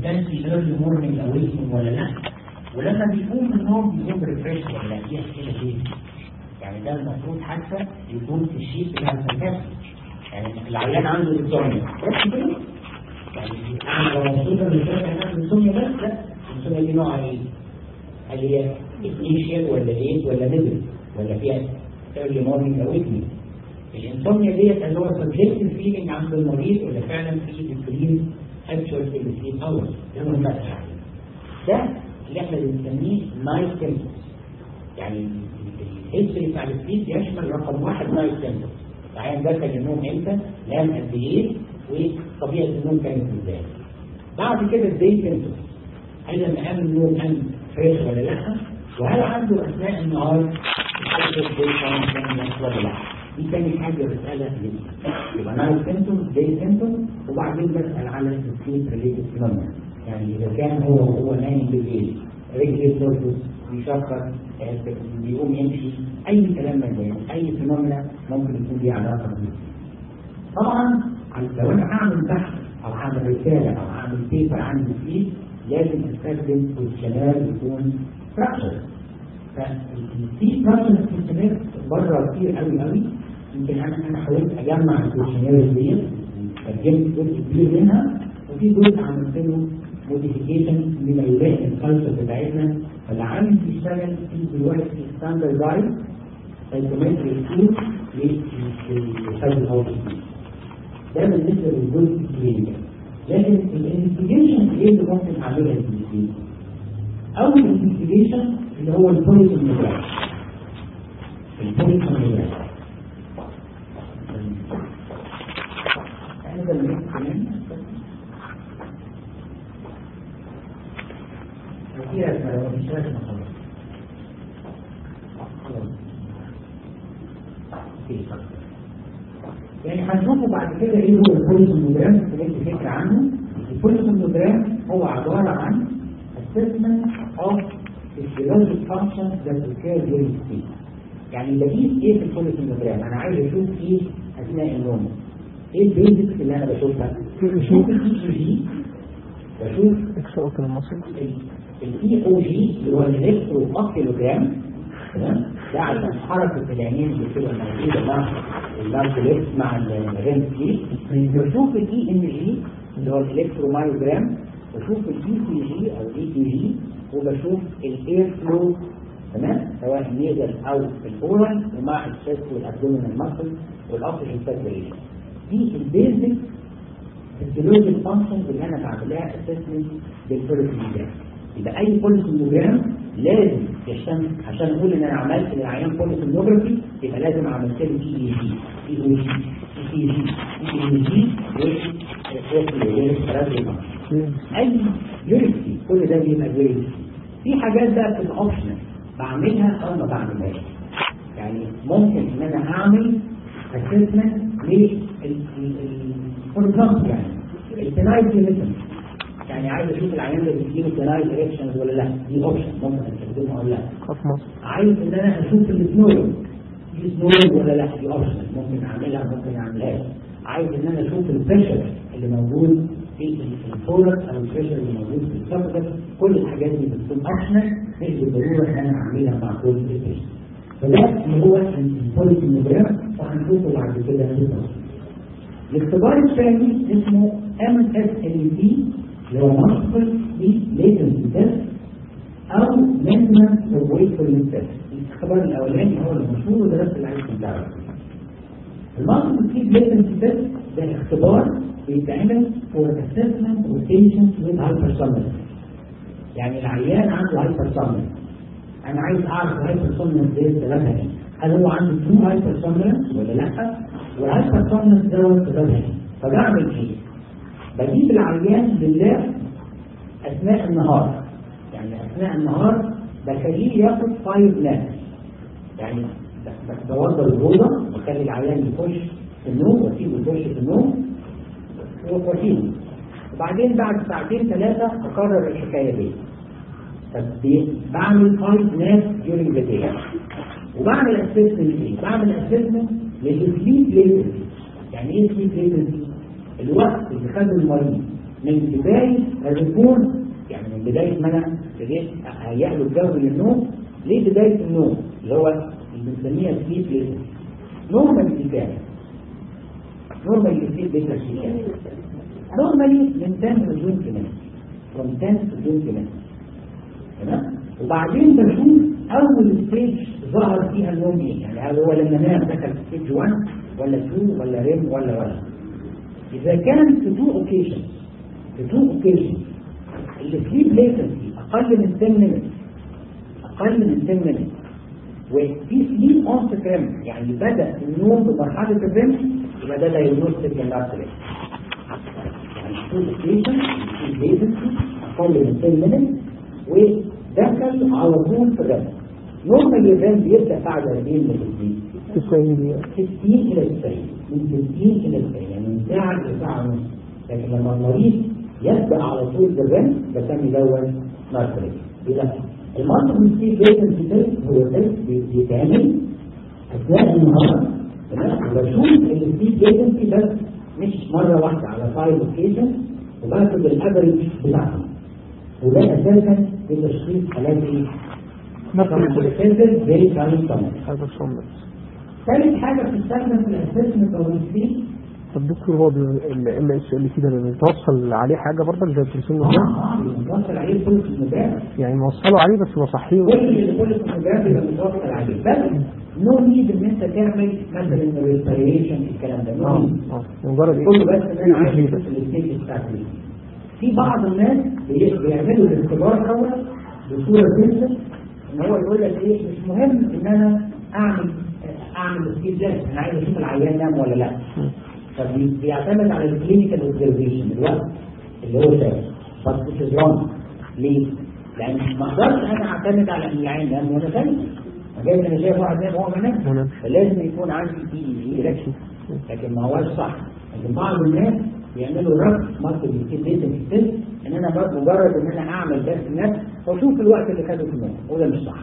كان في ايرلي مورنينج اويكنج ولا لا ولما بيقوم من النوم بيقوم ريفريش ولا لا دي اسئله ايه؟ يعني ده المفروض حتى يكون في الشيت بتاع الفانتاسي يعني العيان عنده انسوميا بس كده يعني انا لو مبسوط ان الشركه عنده انسوميا بس لا الانسوميا دي نوعها ايه؟ هل هي انيشيال ولا ايه ولا ميدل ولا فيها ايرلي مورنينج اويكنج الانسوميا ديت اللي هو سبجكتيف فيلينج عند المريض ولا فعلا في ديكريز اكشوال في السليب اورز ده مهم ده اللي احنا بنسميه نايت تمبس يعني الهيستوري بتاع السليب يشمل رقم واحد نايت تمبس العيان دخل النوم امتى نام قد ايه وطبيعه النوم كانت ازاي بعد كده الدي تمبس هل لما قام النوم قام فريش ولا لا وهل عنده اثناء النهار ولا لا دي تاني حاجة بسألها يبقى نايت سيمتومز داي سيمتومز وبعدين بسأل على السليب ريليتد فينومينا يعني إذا كان هو هو نايم بالليل رجلي بترقص بيشخر بيقوم يمشي أي كلام من ده أي فينومينا ممكن يكون ليه علاقة بيه طبعا لو أنا هعمل بحث أو هعمل رسالة أو هعمل بيبر عندي فيه لازم استخدم كويشنير يكون ستراكشر ففي بروسس كويشنير بره كتير قوي قوي يمكن انا انا حاولت اجمع الكويشنير دي ترجمت جزء كبير منها وفي جزء عملت له موديفيكيشن بما يلائم الكالتشر بتاعتنا فاللي عايز يشتغل في دلوقتي ستاندردايز سايكومتري تول للسايكو ده بالنسبه للجزء الكلينيكال لكن الانفستيجيشن ايه اللي ممكن اعملها الانفستيجيشن؟ اول انفستيجيشن اللي هو البوليسوميجراف البوليسوميجراف هذا الكلام كثيرا مش لازم يعني هنشوفه بعد كده ايه هو البوليسوميجراف اللي فكره عنه البوليسوميجراف هو عباره عن assessment of physiologic functions that occur during sleep. يعني بجيب ايه في البوليسوميجراف انا عايز اشوف ايه اثناء النوم ايه البيزكس اللي انا بشوفها بشوف الاي جي بشوف اكسوكل المصري الاي او جي اللي هو الالكترو اوكيلوجرام تمام ده عشان حركه العينين اللي بتبقى موجوده مع الناركوليكس مع الريم سليب بشوف الاي ام جي اللي هو الالكترومايوجرام بشوف الاي سي جي او الاي تي جي وبشوف الاير فلو تمام سواء النيزل او الاورال ومع الشيست والابدومينال ماسل والاوكسجين ساتوريشن دي البيزك الفيزيولوجيك فانكشنز اللي انا بعملها اسسمنت بالبوليسوموجرام يبقى اي بوليسوموجرام لازم يشتمل عشان اقول ان انا عملت للعيان بوليسوموجرافي يبقى لازم عملت له اي اي جي اي او جي اي جي اي جي اي يوريكسي كل ده بيبقى يوريكسي في حاجات بقى بتبقى اوبشنال بعملها او ما بعملهاش يعني ممكن ان انا اعمل اسسمنت للفورجامب يعني التنايت ليميتنج يعني عايز اشوف العيان ده بيجيله تنايت رياكشنز ولا لا دي اوبشن ممكن استخدمها ولا لا عايز ان انا اشوف السنورنج في سنورنج ولا لا دي اوبشن ممكن اعملها ممكن اعملهاش عايز ان انا اشوف البريشر اللي موجود في الفورك او البريشر اللي موجود في الكابتر كل الحاجات دي بتكون اوبشنال مش بالضروره ان انا اعملها مع كل البيشنت فده اللي هو البوليسيموجرام وهنشوفه بعد كده بالتفصيل الاختبار الثاني اسمه ام اس ال بي اللي هو مالتيبل سليب ليتنسي تيست او مينتنس اوف ويكفولنس تيست الاختبار الاولاني هو المشهور وده بس اللي عايزكم تعرفوا المالتيبل سليب ليتنسي تيست ده اختبار بيتعمل for assessment of patients with hypersomnia يعني العيان عنده hypersomnia انا عايز اعرف الهايبرسومنس دي سببها ايه هل هو عنده ترو هايبرسومنس ولا لا والهايبرسومنس دوت سببها ايه فبعمل ايه بجيب العيان بالله اثناء النهار يعني اثناء النهار بخليه ياخد فايف ناس يعني بوضب الاوضه بخلي العيان يخش في النوم واسيبه يخش في النوم واسيبه وبعدين بعد ساعتين ثلاثه اكرر الحكايه دي بعمل فايف ناس during the day وبعمل اسسمنت ايه؟ بعمل اسسمنت للسليب ليتنسي يعني ايه سليب ليتنسي؟ الوقت اللي خده المريض من بداية الركون يعني من بداية ما أنا بديت أهيأ له الجو للنوم لبداية النوم اللي هو اللي بنسميها سليب ليزر نورمال كام نورمال سليب ليزر كام نورمالي من 10 ل 20 minutes from 10 to 20 minutes تمام وبعدين بشوف اول ستيج ظهر فيها النوم ايه يعني هل هو لما نام دخل في ستيج 1 ولا 2 ولا ريم ولا ولا اذا كان في 2 اوكيشن في 2 اوكيشن السليب ليتنسي اقل من 10 minutes اقل من 10 minutes وفي سليب اون ريم يعني بدا النوم بمرحله الريم يبقى ده لا يناسب للنارسل يعني 2 اوكيشن السليب ليتنسي اقل من 10 minutes ودخل على طول في الرم نورمال الرم بيبدا بعد قد ايه من التسليم 90 دقيقة 60 الى 90 من 60 الى 90 يعني من ساعه لساعه ونص لكن لما المريض يبدا على طول بالرم بسمي دوت ناركوليك يبقى المنطق من سي جيتن في هو ده بيتعمل اثناء النهار تمام وبشوف ان السي جيتن في بس مش مره واحده على فايل اوكيشن وباخد الافريج بتاعهم وده اساسا في تشخيص حالات ايه؟ زي كان هذا الصمت ثالث حاجه بتستخدم في الاسسمنت او الفيل طب دكتور هو الام اس ال سي ده بيتوصل عليه حاجه برضه زي التليفون اه بيتوصل عليه كل المجال يعني موصله عليه بس بصحيه كل اللي كل المجال بيبقى متوصل عليه بس نو نيد ان انت تعمل مثلا ريسبيريشن الكلام ده نو اه نيد اه مجرد كله بس ان انا عايز إيه اشوف الستيج بتاعت ايه. في بعض الناس بي- بيعملوا الاختبار دوت بصوره سيمبل ان هو يقول لك ايه مش مهم ان انا اعمل اعمل السكيل ده انا عايز اشوف العيان نام ولا لا فبيعتمد على الكلينيكال اوبزرفيشن الوقت اللي هو شايف بس مش رونج ليه؟ لان ما اقدرش انا اعتمد على ان العيان نام وانا شايف جاي انا شايف واحد نام وهو ما ما نامش نامش. فلازم يكون عندي دي دايركشن لكن ما هوش صح لكن بعض الناس بيعملوا ربط ماركت ديتن ستيل ان انا بس مجرد ان انا اعمل بس الناس واشوف الوقت اللي خده في النوم وده مش صح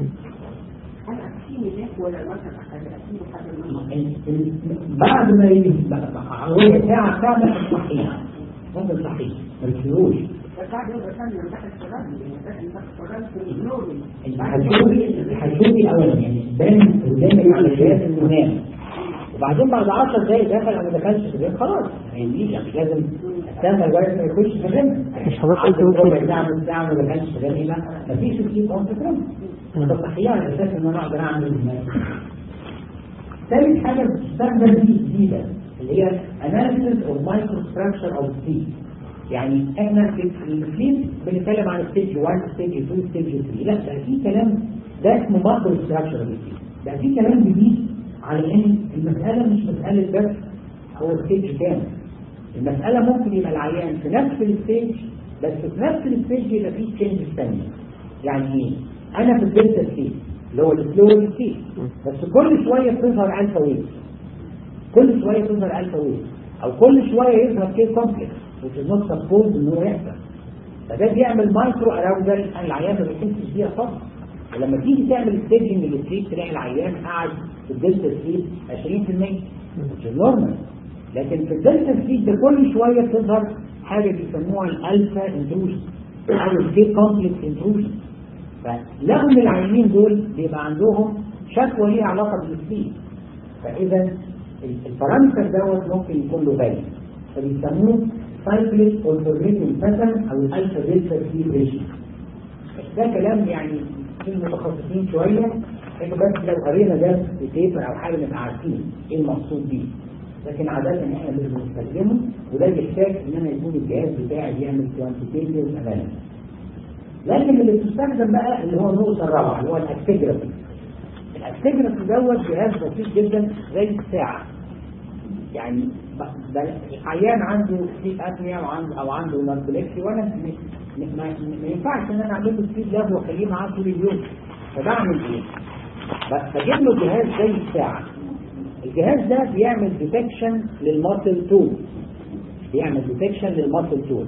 هل أكيد هناك ولا مثلا أكيد حاجة بعد ما ي- هو ساعة ساعة ممكن صحيح ممكن صحيح ما تشيلوش فقاعد يبقى ثانية تحت الشغال يعني تحت الشغال في النور انت هتشوفي هتشوفي اولا يعني بان قدامك على جهاز انه نام وبعدين بعد 10 دقايق دخل او ما دخلش في الجيم خلاص ما يجيش يعني مش لازم استنى لغايه ما يخش في الجيم مش حضرتك قلت ربع ممكن- ساعه من ساعه ما دخلش في الجيم لا مفيش سكيب اون مم. تصحيح على اساس ان انا اقدر اعمل المال. ثالث حاجه بتستخدم دي جديده اللي هي analysis of microstructure of sleep يعني احنا في السليب بنتكلم عن ستيج 1 ستيج 2 ستيج 3 لا ده في كلام ده اسمه مايكرو ستراكشر ده في كلام جديد على ان المساله مش مساله بس هو ستيج كام المساله ممكن يبقى العيان في نفس الستيج بس في نفس الستيج يبقى فيه تشينجز ثانيه يعني ايه؟ انا في الدلتا ستيج اللي هو السلو ستيج بس كل شويه بتظهر الفا ويف كل شويه تظهر الفا ويف او كل شويه يظهر كي كومبلكس which is not supposed ان هو يحصل فده بيعمل مايكرو اراوزل العيان ما بيحسش بيها خالص ولما تيجي تعمل ستيجنج للسليب تلاقي العيان قاعد في الدلتا سليب 20% which is normal لكن في الدلتا سليب ده كل شويه بتظهر حاجه بيسموها الالفا انتروجن او الكي كومبلكس انتروجن فلقوا ان العيانين دول بيبقى عندهم شكوى ليها علاقه بالسليب فاذا البارامتر دوت ممكن يكون له فاليو فبيسموه سايكليك اولترنيتيف باترن او الالفا دلتا سليب ريشيو ده كلام يعني في المتخصصين شويه انه بس لو قرينا ده في بيبر او حاجه نبقى عارفين ايه المقصود بيه لكن عادة احنا مش بنستخدمه وده بيحتاج ان انا يكون الجهاز بتاعي بيعمل كوانتيتيف اناليسيس لكن اللي بتستخدم بقى اللي هو النقطة الرابعة اللي هو الاكتجرافي الاكتجرافي دوت جهاز بسيط جدا زي الساعة يعني ب- ده عيان عنده سليب ابنيا وعنده او عنده ناركوليكسي وانا م- م- ما, ما ينفعش ان انا اعمل له سليب لاب واخليه معاه طول اليوم فبعمل ايه؟ ب- بجيب له جهاز زي الساعة الجهاز ده بيعمل ديتكشن للماسل تول بيعمل ديتكشن للماسل تول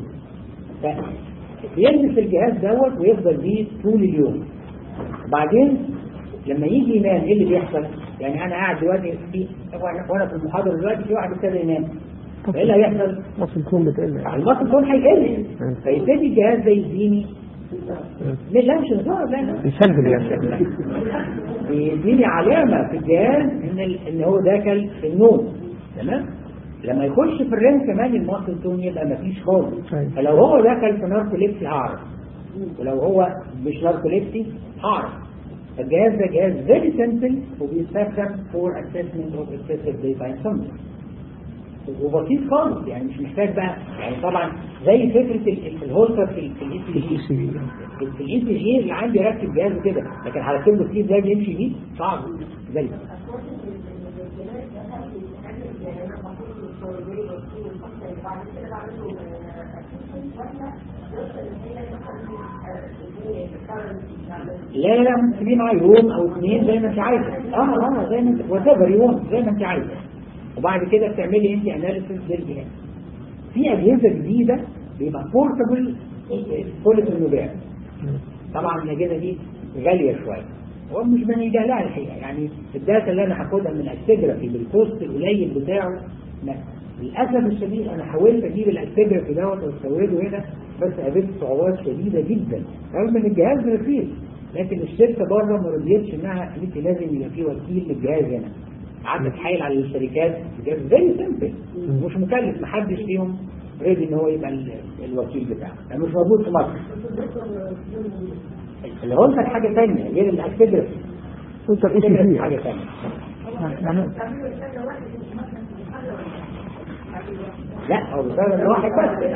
فبيلبس الجهاز دوت ويفضل بيه طول اليوم بعدين لما يجي ينام ايه اللي بيحصل؟ يعني انا قاعد دلوقتي في وانا وأنا في المحاضره دلوقتي في واحد ابتدى ينام فايه اللي هيحصل؟ مصر تكون بتقل يعني. المصل تون هيقل فيبتدي الجهاز ده يديني لا لا مش هزار لا لا يسهل يعني بيديني علامة في الجهاز ان ال- ان هو داخل في النوم تمام لما يخش في الريم كمان الماسل تون يبقى مفيش خالص أيوة. فلو هو دخل في ناركوليبسي هعرف ولو هو مش ناركوليبسي هعرف الجهاز ده جهاز فيري سمبل وبيستخدم فور اسسمنت اوف اكسسيف داي تايم سمبل وبسيط خالص يعني مش محتاج بقى يعني طبعا زي فكره ال- ال- الهولتر في الاي سي جي في الاي سي جي اللي عندي ركب جهاز كده لكن هركب له فيه ازاي بيمشي بيه صعب زي ده لا لا لا ممكن تجيب معاه يوم او اثنين زي ما انت عايزه اه اه زي ما انت وات يوم زي ما انت عايزه وبعد كده بتعملي انت اناليسيس للجهاز في اجهزه جديده بيبقى بورتبل كل النوبات طبعا الاجهزه دي غاليه شويه ومش بنلجا لها الحقيقه يعني الداتا اللي انا هاخدها من الاكتجرافي بالكوست القليل بتاعه لا للاسف الشديد انا حاولت اجيب الاكتجرافي دوت واستورده هنا بس قابلت صعوبات شديده جدا رغم ان الجهاز رخيص لكن الشركه بره ما رضيتش انها قالت لي لازم يبقى في وكيل للجهاز هنا قعدت اتحايل على الشركات الجهاز فيري سمبل مش مكلف محدش فيهم ريدي ان هو يبقى ال- الوكيل بتاعه لانه مش موجود في مصر اللي هو لك حاجه ثانيه غير الاكتجرافي انت الاي سي الأكتجرافي جي حاجه ثانيه يعني لا هو بيشتغل واحد بس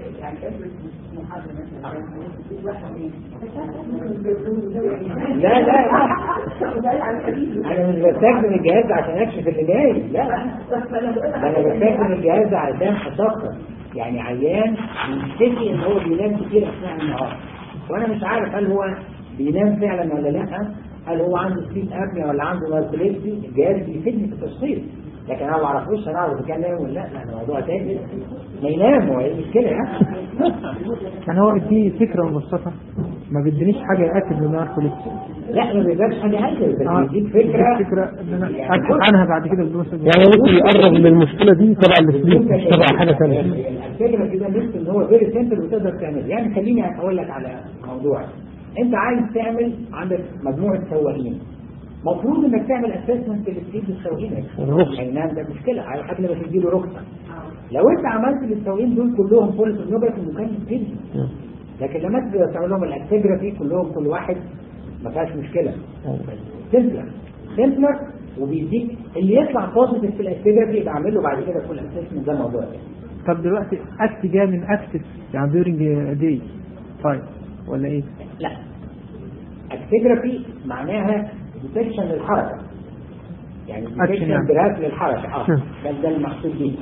لا لا لا انا مش بستخدم الجهاز ده عشان اكشف اللي جاي لا ده انا بستخدم الجهاز ده عشان اتذكر يعني عيان بيشتكي ان هو بينام كتير اثناء النهار وانا مش عارف هل هو بينام فعلا ولا لا هل هو عنده سليب ابنيا ولا عنده ناركوليبسي الجهاز بيفيدني في التشخيص لكن انا ما اعرفوش انا اعرف اذا كان نايم ولا لا لا ده موضوع تاني ما ينام هو ايه المشكله ها يعني هو في فكره مبسطه ما بيدينيش حاجه ياكد ان انا كوليكت لا ما بيجيبش حاجه هايله بس بيديك فكره فكره ان انا ابحث عنها بعد كده بدون سبب. يعني ممكن يقرب من المشكلة دي تبع السليب مش تبع حاجة ثانية الفكره كده مثل ان هو فيري سمبل وتقدر تعمل يعني خليني اقول لك على موضوع انت عايز تعمل عندك مجموعه سواقين المفروض انك تعمل اسسمنت للسيد السواقين الرخصة. هينام ده مشكله على قبل ما تديله رخصه لو انت عملت للسواقين دول كلهم بوليس النوبه مكلف جدا لكن لما تقدر تعمل لهم الاكتجرافي كلهم كل واحد ما فيهاش مشكله سمبلر سمبلر وبيديك اللي يطلع بوزيتيف في الاكتجرافي يبقى اعمل له بعد كده فول اسسمنت ده موضوع تاني طب دلوقتي اكت جاي من اكتف يعني during a day طيب ولا ايه؟ لا اكتجرافي معناها ديتكشن للحركه يعني Action ديتكشن يعني. جراف للحركه اه نعم. ده ده المقصود بيه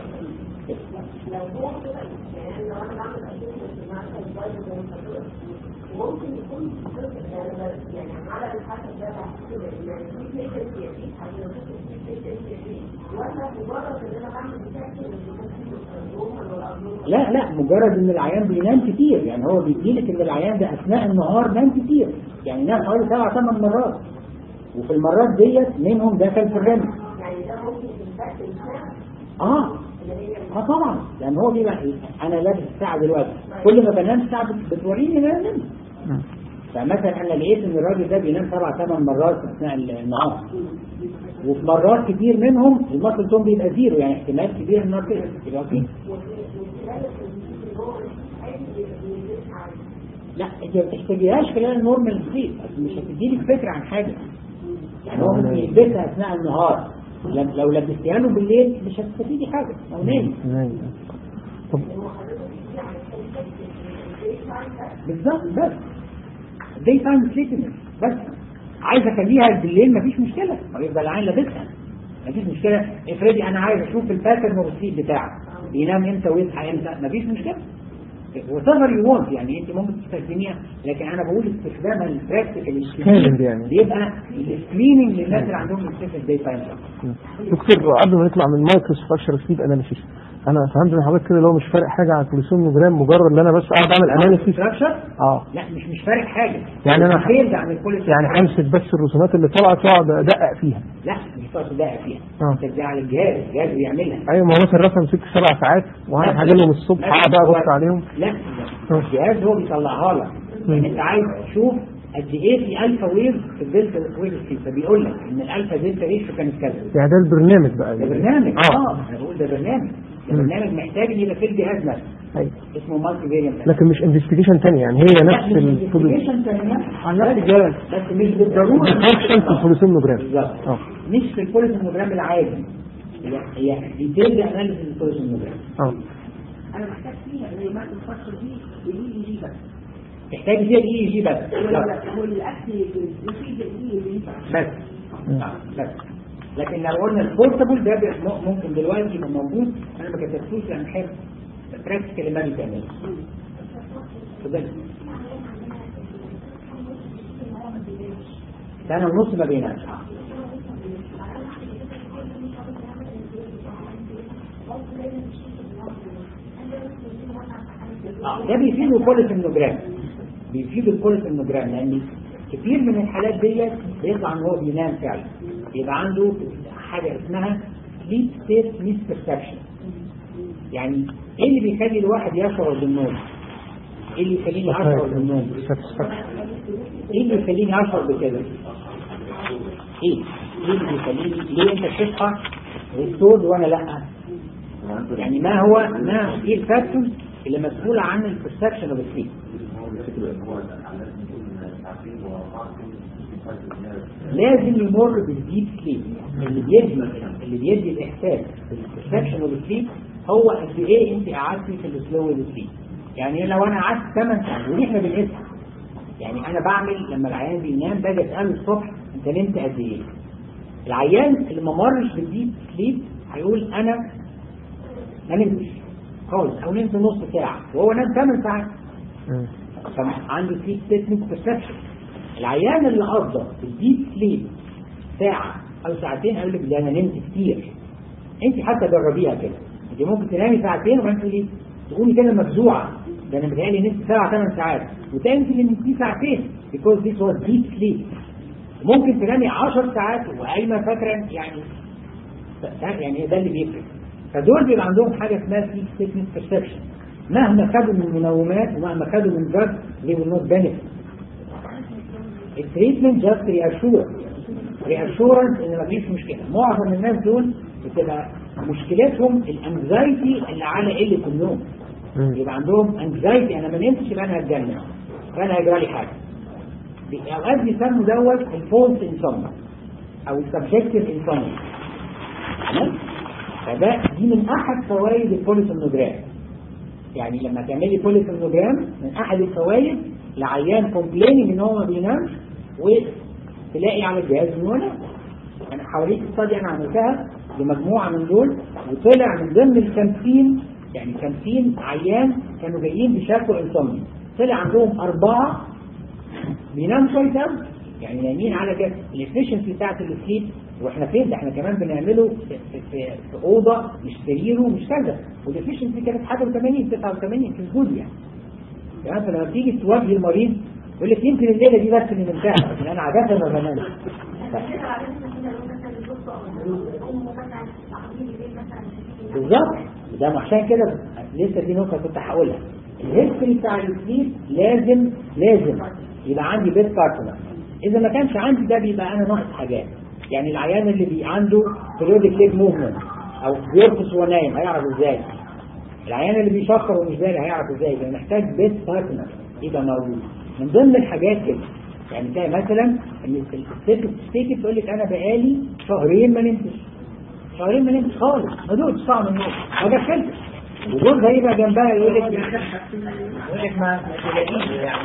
لا لا مجرد ان العيان بينام كتير يعني هو بيديلك ان العيان ده اثناء النهار نام كتير يعني نام حوالي سبع ثمان مرات وفي المرات ديت منهم دخل في الرمل اه اه طبعا لان هو بيبقى انا لابس الساعه دلوقتي كل ما بنام الساعه بت- بتوريني ان انا نمت نعم. فمثلا انا لقيت ان الراجل ده بينام سبع ثمان مرات اثناء النهار وفي مرات كتير منهم المصل توم بيبقى زيرو يعني احتمال كبير ان النهار يبقى فيه لا انت ما بتحتاجيهاش خلال النورمال سليب مش هتديلك فكره عن حاجه يعني هو ممكن يلبسها اثناء النهار لم- لو لبستيها له بالليل مش هتستفيدي حاجه او نايم نايم. طب بالظبط بس دي تايم سليبنس بس عايز اخليها بالليل مفيش مشكله ما يفضل العين لابسها مفيش مشكله افرضي انا عايز اشوف الباترن والسليب بتاعه بينام امتى ويصحى امتى مفيش مشكله وتظهر يوونت يعني انت ممكن تستخدميها لكن انا بقول استخدامها البراكتيكال Scanning يعني. بيبقى السكريننج للناس اللي عندهم اكسسيف داي تايم دكتور قبل ما نطلع من المايكرو ستراكشر سليب اناليسيس انا فهمت من حضرتك كده اللي هو مش فارق حاجه على الكوليسوموجرام مجرد ان انا بس قاعد اعمل اناليسيس ستراكشر اه لا مش مش فارق حاجه يعني أنا- خير عن الكل يعني همسك بس الرسومات اللي طلعت واقعد ادقق فيها لا مش تقعد تدقق فيها اه ترجع على الجهاز الجهاز بيعملها ايوه ما هو مثلا رسم ست سبع ساعات وانا هاجي لهم الصبح لا، اقعد هو- ابص عليهم لا اه. الجهاز هو بيطلعها لك مم. انت عايز تشوف قد ايه في الفا ويف في الدلتا ويف فيه فبيقول لك ان الالفا دلتا ريشيو كانت كذا يعني ده البرنامج بقى ده برنامج اه اه انا بقول ده برنامج ده مم. برنامج محتاج ان يبقى في الجهاز نفسه أيوة. اسمه مالتي فيريانت لكن مش انفستيجيشن تاني يعني هي نفس الفضل عن نفس الجهاز بس مش بالضروره فانكشن في الكوليسوموجرام بالظبط اه مش في الكوليسوموجرام العادي هي هي ديتيلد اناليسيس الكوليسوموجرام اه انا محتاج فيها ان يبقى الفصل دي يجي يجي بس تحتاج فيها الاي اي جي بس ولا لا هو الاكل يفيد الايه اللي بس آه، بس لكن لو قلنا البورتابل ده بي- م- ممكن دلوقتي يبقى موجود انا ما كتبتوش لان حاجه براكتيكال ما بيتعمل اتفضل. سنة ونص ما بيناش آه، ده بيفيد الكوليسيمنوجرام بيفيد الكوليسيمنوجرام لان كتير من الحالات ديت بيطلع ان هو بينام فعلا يبقى عنده حاجه اسمها سليب ستيت ميس بيرسبشن يعني ايه اللي بيخلي الواحد يشعر بالنوم؟ ايه اللي يخليني اشعر بالنوم؟ ايه اللي يخليني اشعر بكده؟ ايه؟ ايه اللي بيخليني ليه انت بتصحى ريستورد وانا لا؟ يعني ما هو ما ايه الفاكتورز اللي مسؤولة عن البرسبشن اوف السليب لازم يمر بالديب سليب اللي بيدي اللي بيدي الاحساس بالبرسبشن اوف السليب هو قد ايه انت قعدتي في السلو سليب يعني لو انا قعدت 8 ساعات ودي احنا بنقيسها يعني انا بعمل لما العيان بينام باجي اساله الصبح انت نمت قد ايه العيان اللي ما مرش بالديب سليب هيقول انا ما نمتش خالص او نمت نص ساعه وهو نام 8 ساعات فعنده سليب ستيتمنت بيرسبشن العيان اللي قضى في الديب سليب ساعه او ساعتين قال لك ده انا نمت كتير انت حتى جربيها كده انت ممكن تنامي ساعتين وبعدين تقولي تقومي كده مفزوعه ده انا متهيألي نمت سبع ثمان ساعات وتاني انت اللي نمتي ساعتين because this was deep sleep ممكن تنامي 10 ساعات وقايمه فاكره يعني يعني ده اللي بيفرق فدول بيبقى عندهم حاجه اسمها سليب ستيتمنت بيرسبشن مهما خدوا من منومات ومهما خدوا من دراج they will not benefit التريتمنت جاست ريأشور ريأشورنس ان مفيش مشكله معظم الناس دول بتبقى مشكلتهم الانكزايتي اللي على قله النوم يبقى عندهم انكزايتي انا ما نمتش يبقى انا هتجنن فانا هيجرى لي حاجه اوقات بيسموا دوت الفولس انسومنيا او السبجكتيف انسومنيا تمام فده دي من احد فوائد البوليسومنوجرام يعني لما تعملي بوليسومنوجرام من احد الفوائد لعيان كومبليننج ان هو ما بينامش وتلاقي على الجهاز ان هو نام انا حواليك استادي انا عملتها لمجموعه من دول وطلع من ضمن ال 50 يعني 50 عيان كانوا جايين بشكوى انسومنيا طلع عندهم اربعه بيناموا كويس قوي يعني نايمين على كده الافشنسي بتاعت السليب واحنا فين ده احنا كمان بنعمله في, في, في, في اوضه مش سرير ومش كذا والافشنسي كانت حاجه 80 89 في الجزء يعني يعني فلما بتيجي تواجه المريض يقول لك يمكن الليله دي بس اللي نمتها لكن انا عاده ما بنامش بالظبط ده عشان كده لسه في نقطه كنت هقولها الهيستوري بتاع السليب لازم لازم يبقى عندي بيت بارتنر اذا ما كانش عندي ده بيبقى انا ناقص حاجات يعني العيان اللي بي عنده periodic leg movement او بيرقص وهو نايم هيعرف ازاي العيان اللي بيشخر ومش داري هيعرف ازاي يبقى محتاج بيت بارتنر يبقى موجود من ضمن الحاجات كده يعني تلاقي مثلا ان الست بتشتكي تقول لك انا بقالي شهرين ما نمتش شهرين ما نمتش خالص ما دوتش طعم النوم ما دخلتش وجوزها يبقى جنبها يقول لك يقول لك ما تلاقيش يعني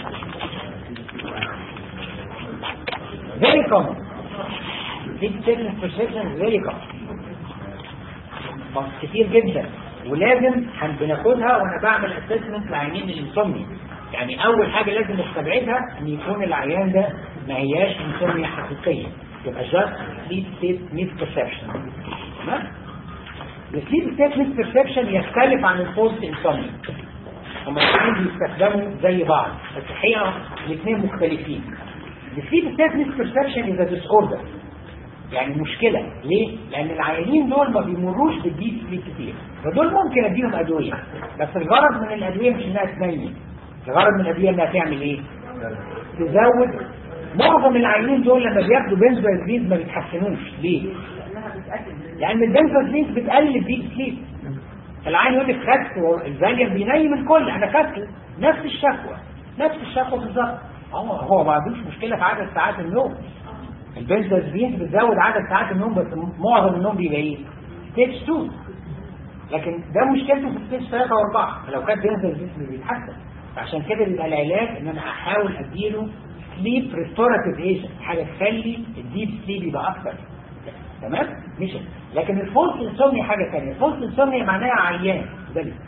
very common big sickness perception is very common بس كتير جدا ولازم هن- بناخدها وانا بعمل اسسمنت لعيانين الانسومنيا يعني اول حاجه لازم استبعدها ان يكون العيان ده ما هياش انسومنيا حقيقيه يبقى just sleep state misperception تمام السليب ستيت ميسبرسبشن يختلف عن الفولس انسومنيا هما الاثنين بيستخدموا زي بعض بس الحقيقه الاثنين مختلفين السليب ستيت ميسبرسبشن از ديس اوردر يعني مشكلة ليه؟ لأن العيانين دول ما بيمروش بالديب سليب كتير فدول ممكن أديهم أدوية بس الغرض من الأدوية مش إنها تنيم الغرض من الأدوية إنها تعمل إيه؟ تزود معظم العيانين دول لما بياخدوا بنزوازينز ما بيتحسنوش ليه؟ لأن البنزوازينز بتقلل الديب سليب العين يقول لك خدت الفاليوم بينيم الكل أنا خدت نفس الشكوى نفس الشكوى بالظبط هو هو ما عندوش مشكلة في عدد ساعات النوم البنزوازينز بتزود عدد ساعات النوم بس معظم النوم بيبقى ايه؟ ستيج 2 لكن ده مشكلته في ستيج 3 و4 فلو كان بنزوازينز بيتحسن عشان كده بيبقى العلاج ان انا احاول اديله سليب ريستوراتيف ايجنت حاجه تخلي الديب سليب يبقى اكتر تمام؟ مش لكن الفولس انسومنيا حاجه ثانيه الفولس انسومنيا معناها عيان ده ليه؟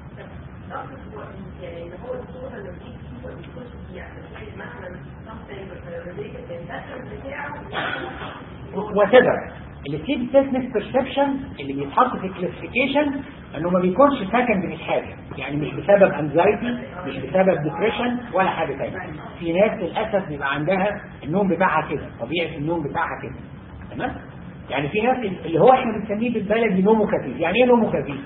وتبر السليب ستيتنس بيرسبشن اللي بيتحط في الكلاسيفيكيشن انه ما بيكونش سكند من حاجه يعني مش بسبب انزايتي مش بسبب ديبريشن ولا حاجه ثانيه في ناس للاسف بيبقى عندها النوم بتاعها كده طبيعه النوم بتاعها كده تمام يعني في ناس اللي هو احنا بنسميه بالبلدي نومه خفيف يعني ايه نومه خفيف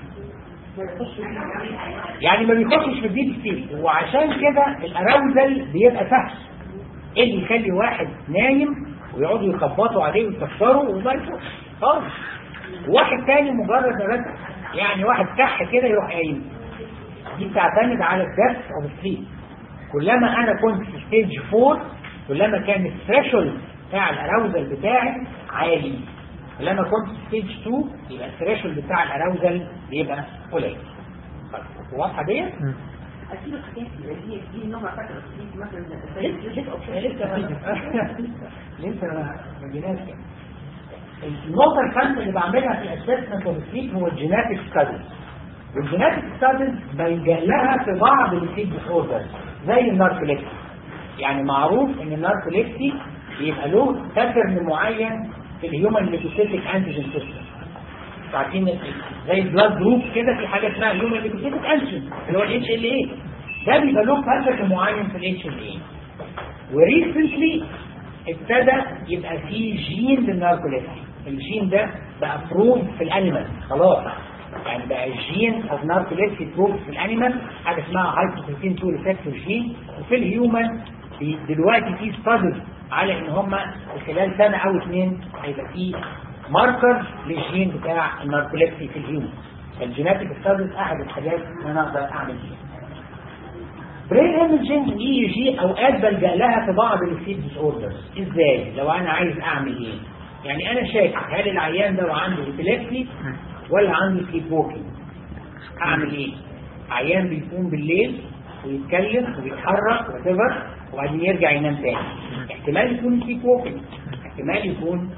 يعني ما بيخشش في الديب ستيت وعشان كده الاراوزل بيبقى فحش ايه اللي يخلي واحد نايم ويقعدوا يخبطوا عليه ويكسروا وما يفوقش خالص واحد تاني مجرد ما بس يعني واحد كح كده يروح قايم دي بتعتمد على الدبس اوف سليب كلما انا كنت في ستيج 4 كلما كان الثريشولد بتاع الاراوزل بتاعي عالي كلما كنت في ستيج 2 يبقى الثريشولد بتاع الاراوزل بيبقى قليل واضحه ديت؟ أكيد الحاجات اللي هي دي نوع فاكرة مثلا لسه لسه لسه ما جيناش النقطة الخامسة اللي بعملها في الاسسمنت اوف سليب هو الجيناتيك ستاديز والجيناتيك ستاديز بيلجأ لها في بعض السليب ديسوردرز زي الناركوليكسي يعني معروف ان الناركوليكسي بيبقى له باترن معين في الهيومن ليكوسيتيك انتيجين سيستم عارفين زي البلاد جروب كده في حاجه اسمها هيومن ليكوسيتيك انتيجين اللي هو الاتش ال اي ده بيبقى له باترن معين في الاتش ال اي وريسنتلي ابتدى يبقى فيه جين للناركوليكسي الجين ده بقى بروف في الانيمال خلاص يعني بقى الجين اوف ناركوليكسي بروف في الانيمال حاجه اسمها هايبوتنسين 2 ريسبتور جين وفي الهيومن دلوقتي في ستادز على ان هم خلال سنه او اثنين هيبقى في ماركر للجين بتاع الناركوليكسي في الهيومن فالجيناتيك ستادز احد الحاجات اللي انا اقدر اعمل فيها برين ايمجنج اي جي اوقات بلجا لها في بعض السليب ديس اوردرز ازاي لو انا عايز اعمل ايه يعني انا شاكك هل العيان ده عنده ابيليبسي ولا عنده سليب ووكينج اعمل ايه عيان بيقوم بالليل ويتكلم ويتحرك وتفر وبعدين يرجع ينام تاني احتمال يكون سليب ووكينج احتمال يكون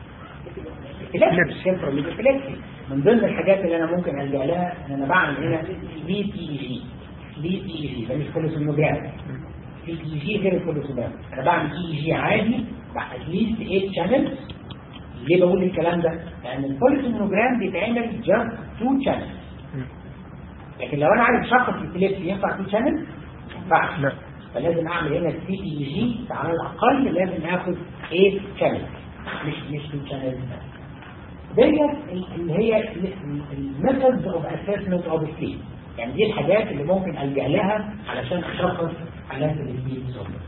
ابيليبسي من ضمن الحاجات اللي انا ممكن الجا لها ان انا بعمل هنا بي تي جي بي تي جي ده مش كولوسوموجرام بي تي جي غير الكولوسوموجرام انا بعمل اي جي عادي اتليست 8 شانلز ليه بقول الكلام ده؟ لان الكولوسوموجرام بيتعمل جاست 2 شانلز لكن لو انا عايز شخص الابيليبسي ينفع 2 شانلز؟ ما ينفعش لا. فلازم اعمل هنا السي تي جي على الاقل لازم اخد 8 شانلز مش مش 2 شانلز ديت اللي هي الميثودز اوف اسسمنت اوف سليب يعني دي الحاجات اللي ممكن الجا لها علشان اشخص حالات السليب ديسوردر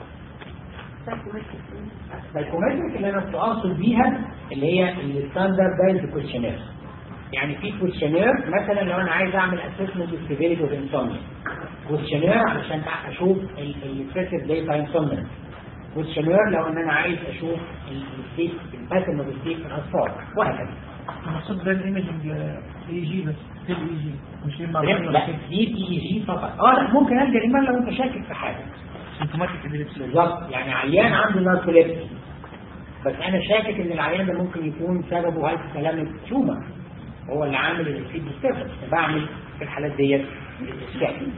السايكومتريك اللي انا اقصد بيها اللي هي الستاندردايزد كويشنير يعني في كويشنير مثلا لو انا عايز اعمل اسسمنت للسيفيريتي اوف انسومنيا كويشنير علشان اشوف الاكسسيف داي تايم انسومنيا كويشنير لو ان انا عايز اشوف الستيت الباترن اوف الستيت في الاطفال وهكذا المقصود ده الايمجنج اي جي بس اي جي مش اما لا دي بي اي جي فقط اه لا ممكن الجا ايمان لو انت شاكك في حاجه سيمتوماتيك ابيليبسي بالظبط يعني عيان عنده ناركوليبسي بس انا شاكك ان العيان ده ممكن يكون سببه هاي سلامة تومر هو اللي عامل الفيد ديستربنس بعمل في الحالات ديت السكان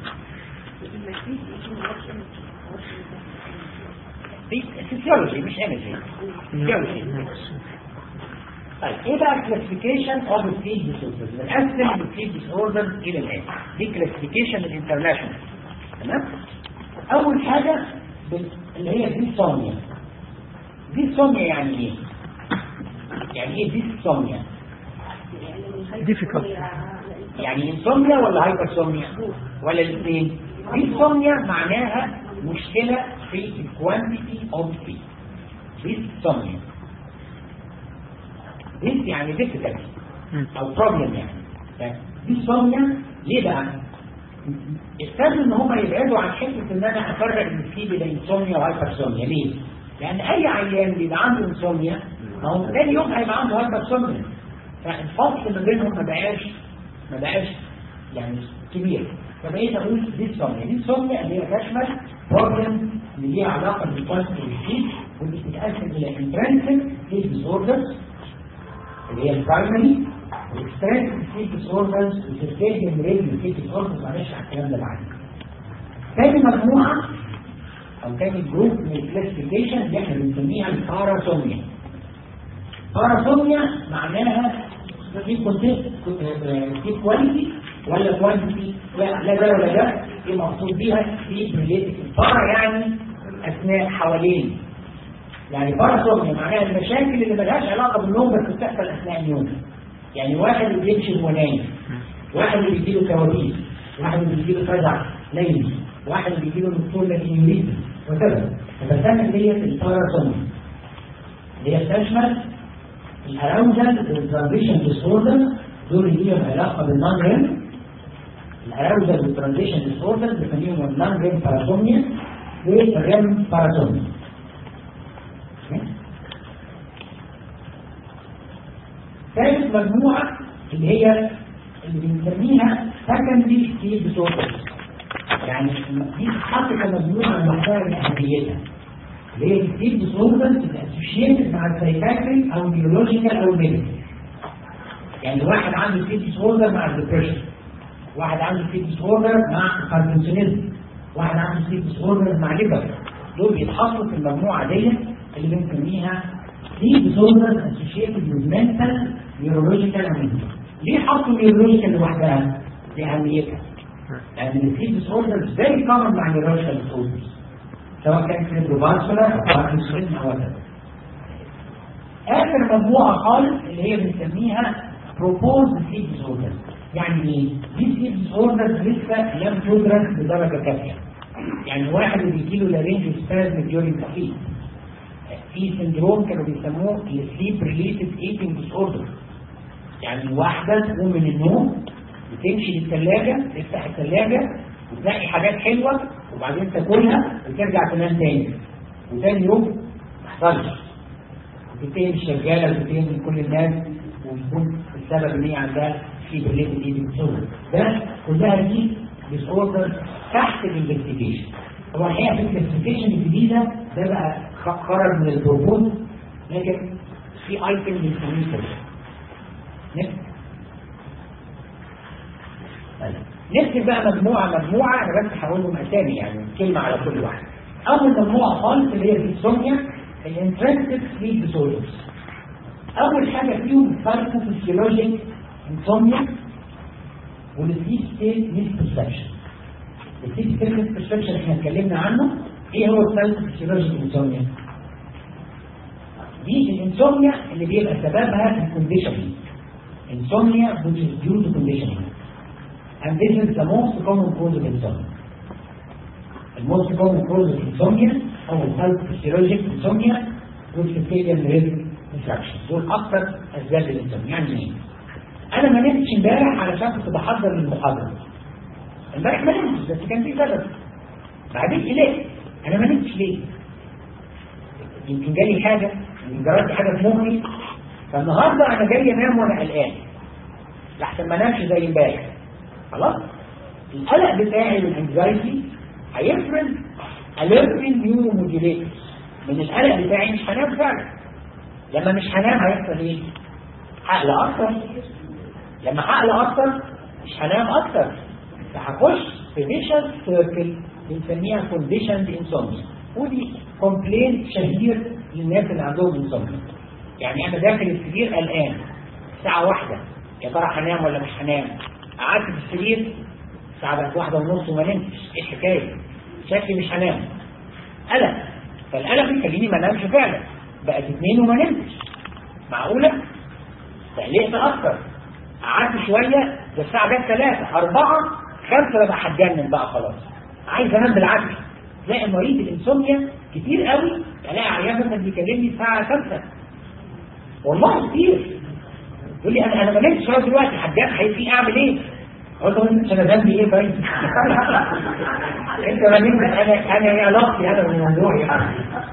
فيسيولوجي مش انرجي فيسيولوجي طيب ايه بقى الكلاسيفيكيشن اوف السليب ديسوردرز بنقسم السليب ديسوردرز الى الان دي كلاسيفيكيشن الانترناشونال تمام اول حاجه بال- اللي هي ديسوميا ديسوميا يعني ايه يعني ايه ديسوميا difficult يعني انسوميا ولا هايبرسوميا ولا الاثنين ديسوميا معناها مشكلة في الكوانتيتي اوف سليب ديسوميا ديس يعني difficulty مم. او بروبلم يعني ديسوميا ليه بقى؟ ابتدوا ان هم يبعدوا عن حته ان انا افرق ان في بين انسوميا وهايبرسوميا ليه؟ لان اي عيان بيبقى عنده انسوميا ما هو تاني يوم هيبقى عنده هايبرسوميا فالفصل ما بينهم ما بقاش ما بقاش يعني كبير فبقيت اقول ديسوميا ديسوميا اللي هي تشمل بروبلم اللي ليها علاقه بالكوانتيتي والسليب واللي بتتقسم الى انترنسك سليب ديسوردرز اللي هي البرايمري والاكسترنسك سليب ديسوردرز والسيركيديان ريتم سليب ديسوردرز معلش على الكلام ده بعدين تاني مجموعه او تاني جروب من الكلاسيفيكيشن اللي احنا بنسميها الباراسوميا باراسوميا معناها في كونتيست في كواليتي ولا كوانتيتي لا ده ولا ده ايه مقصود بيها في ريليتد بارا يعني اثناء حوالين يعني باراسوميا معناها المشاكل اللي ملهاش علاقه بالنوم بس بتحصل اثناء النوم يعني واحد اللي بيمشي ونايم واحد اللي بيجيله كوابيس واحد اللي بيجيله فزع ليلي واحد اللي بيجيله دكتور لكن يريد وكذا فبسمي ديت الباراسوميا اللي هي بتشمل الاراوزال والترانزيشن ديسوردر دول اللي ليهم علاقه بالنون ريم الاراوزال والترانزيشن ديسوردر بنسميهم النون ريم باراسوميا والريم باراسوميا ثالث مجموعة اللي هي اللي بنسميها سكندري ستيج ديسوردر يعني دي تتحط كمجموعة لوحدها من أهميتها اللي هي ستيج ديسوردر اسوشيتد مع السايكاتري أو النيورولوجيكال أو الميديكال يعني واحد عنده ستيج ديسوردر مع الديبريشن واحد عنده ستيج ديسوردر مع الباركنسونيزم واحد عنده ستيج ديسوردر مع ليبر دول بيتحطوا في المجموعة دي اللي بنسميها دي ديسوردر اسوشيتد with mental neurological and mental ليه حطوا neurological لوحدها؟ لأهميتها لأن السليب ديسوردرز فيري كومن مع neurological disorders سواء كان cerebrovascular أو باركنسونيزم أو whatever آخر مجموعة خالص اللي هي بنسميها proposed sleep disorders يعني ايه؟ دي sleep disorders لسه لم تدرك بدرجة كافية يعني واحد اللي بيجيله لارينج spasm during sleep في سندروم كانوا بيسموه السليب ريليتد ايتنج ديس اوردر يعني واحده تقوم من النوم وتمشي للثلاجه تفتح الثلاجه وتلاقي حاجات حلوه وبعدين تاكلها وترجع تنام تاني وتاني يوم ما تحصلش وتنتهي من الشغاله وتنتهي من كل الناس ويكون السبب ان هي عندها سليب ريليتد ايتنج ديس اوردر ده كلها دي ديس اوردر تحت الانفستيجيشن هو الحقيقه في الكلاسيفيكيشن الجديده ده بقى خرج من البروبوز لكن في ايتم بنسميه كده نكتب نكتب بقى مجموعه مجموعه انا بس هقول لهم اسامي يعني كلمه على كل واحد اول مجموعه خالص اللي هي الانسوميا الانترنسيف سليب ديسوردرز اول حاجه فيهم سايكوفيسيولوجيك انسوميا والسليب ستيت ميس بيرسبشن السليب ستيت ميس بيرسبشن احنا اتكلمنا عنه ايه هو السايكوفيسيولوجيك انسوميا دي الانسوميا اللي بيبقى سببها الكونديشنينج insomnia which is due to conditioning and this is the most common cause of insomnia the most common cause of insomnia هو السايكوفيسيولوجيك insomnia والcircadian rhythm disruption دول اكثر اسباب الانسوميا يعني ايه؟ انا ما نمتش امبارح علشان كنت بحضر للمحاضره امبارح ما نمتش بس كان في سبب بعدين قلقت انا ما نمتش ليه يمكن جالي حاجه يمكن جربت حاجه في مخي فالنهارده انا جاي انام وانا قلقان لحسن ما انامش زي امبارح خلاص القلق بتاعي والانكزايتي هيفرز اليرتين نيورو موديوليتورز من القلق بتاعي مش هنام فعلا لما مش هنام هيحصل ايه؟ هقلق اكتر لما هقلق اكتر مش هنام اكتر فهخش في فيشن سيركل بنسميها كونديشند انسومنيا ودي كومبلين شهير للناس اللي عندهم انسومنيا يعني انا داخل السرير قلقان الساعه واحدة يا ترى هنام ولا مش هنام قعدت في السرير الساعه بقت واحدة ونص وما نمتش ايه الحكايه شكلي مش هنام قلق فالقلق يخليني ما انامش فعلا بقت اثنين وما نمتش معقوله فقلقت اكتر قعدت شويه ده الساعه جت ثلاثة أربعة خمسة بقى هتجنن بقى خلاص عايز انام بالعكس تلاقي مريض الانسوميا كتير قوي الاقي عيان مثلا بيكلمني الساعه 5 والله كتير يقول لي انا انا ما نمتش لغايه دلوقتي هتجنن هيجي اعمل ايه؟ قلت له انت انا ذنبي ايه طيب؟ انت ما نمت انا انا ايه علاقتي انا بالموضوع يعني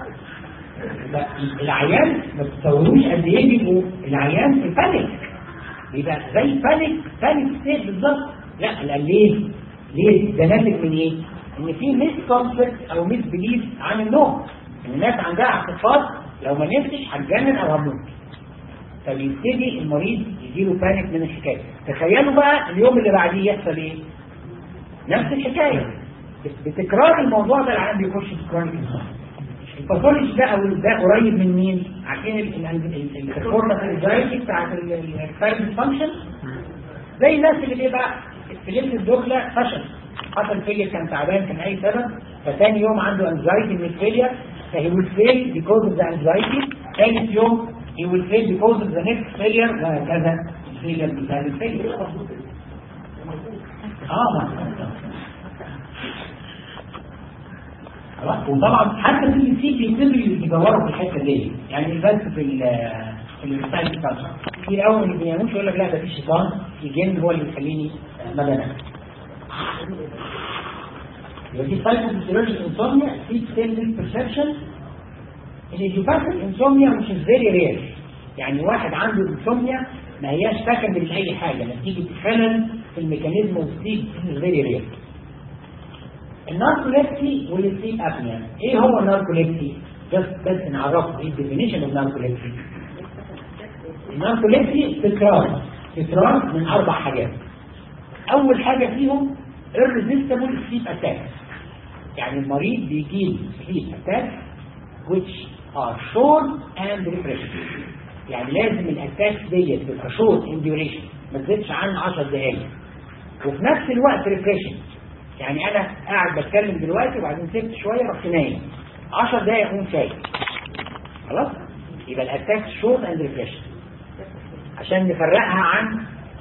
العيان ما تتصوروش قد ايه بيبقوا العيان في بانيك بيبقى زي بانيك بانيك ستيت بالظبط لا لا ليه؟ ليه؟ ده ناتج من ايه؟ ان في ميس كونسبت او ميس بليف عن النوم ان الناس عندها اعتقاد لو ما نمتش هتجنن او هموت فبيبتدي المريض يجيله بانيك من الحكايه تخيلوا بقى اليوم اللي بعديه يحصل ايه؟ نفس الحكايه بتكرار الموضوع ده العيان بيخش في كرونيك الباثولوجي ده او ده قريب من مين؟ عارفين البرفورمانس انزايتي بتاعت الفارد فانكشن زي الناس اللي بيبقى استلمت الدخله فشل حصل فيلير كان تعبان كان اي سبب فتاني يوم عنده انزايتي من الفيلير فهي will fail because of the anxiety ثالث يوم he will fail because of the next failure وهكذا الفيلير بتاع الفيلير اه خلاص وطبعا حتى في السي بيبتدوا يدوروا في الحته دي يعني بس في ال في الرسائل بتاعته في اول اللي بيناموش يقول لك لا ده في شيطان في جن هو اللي بيخليني ما بنام يبقى في سايكوفيسيولوجي انسوميا في ستيل بيرسبشن الايديوباثيك انسوميا مش فيري رير يعني واحد عنده انسوميا ما هياش سكند لاي حاجه نتيجه خلل في الميكانيزم والسليب فيري رير الناركوليبسي والسليب ابنيا ايه هو الناركوليبسي بس بس نعرفه ايه الديفينيشن اوف ناركوليبسي الناركوليبسي تكرار تكرار من اربع حاجات اول حاجه فيهم irresistible sleep attacks يعني المريض بيجيب sleep attacks which are short and refreshing يعني لازم الاتاك ديت تبقى short in duration ما تزيدش عن 10 دقائق وفي نفس الوقت refreshing يعني انا قاعد بتكلم دلوقتي وبعدين سبت شويه رحت نايم 10 دقائق اقوم فايق خلاص يبقى الاتاك شورت اند ريفريشن عشان نفرقها عن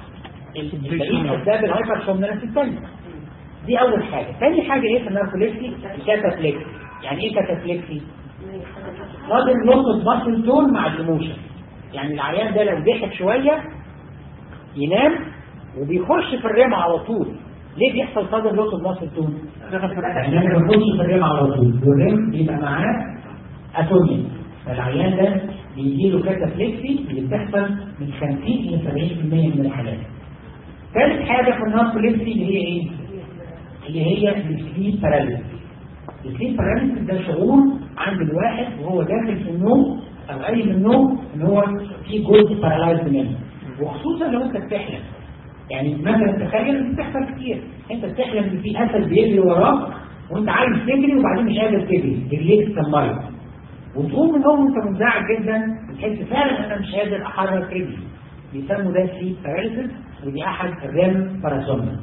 بقيه اسباب الهايبر سومنالنس الثانيه دي اول حاجه ثاني حاجه ايه في الناركوليكسي الكاتافليكسي يعني ايه كاتافليكسي صادر لوس ماسل تون مع الايموشن يعني العيان ده لو ضحك شويه ينام وبيخش في الريم على طول ليه بيحصل صدر لوس ماسل تون؟ يعني انا بخش في الريم على طول والريم بيبقى معاه اتونيا فالعيان ده بيجي له كاتافليكسي اللي بتحصل من 50 الى 70% من الحالات ثالث حاجه في الناركوليكسي اللي هي ايه؟ اللي هي السليب باراليسيس السليب باراليسيس ده شعور عند الواحد وهو داخل في النوم او قايم من النوم ان هو في جزء بارالايز منه وخصوصا لو انت بتحلم يعني مثلا تخيل ان بتحصل كتير انت بتحلم ان في اسد بيجري وراك وانت عايز تجري وبعدين مش قادر تجري رجليك اتسمرت وتقوم من النوم وانت منزعج جدا وتحس فعلا انا مش قادر احرك رجلي بيسموا ده سليب باراليسيس ودي احد الريم باراسومنا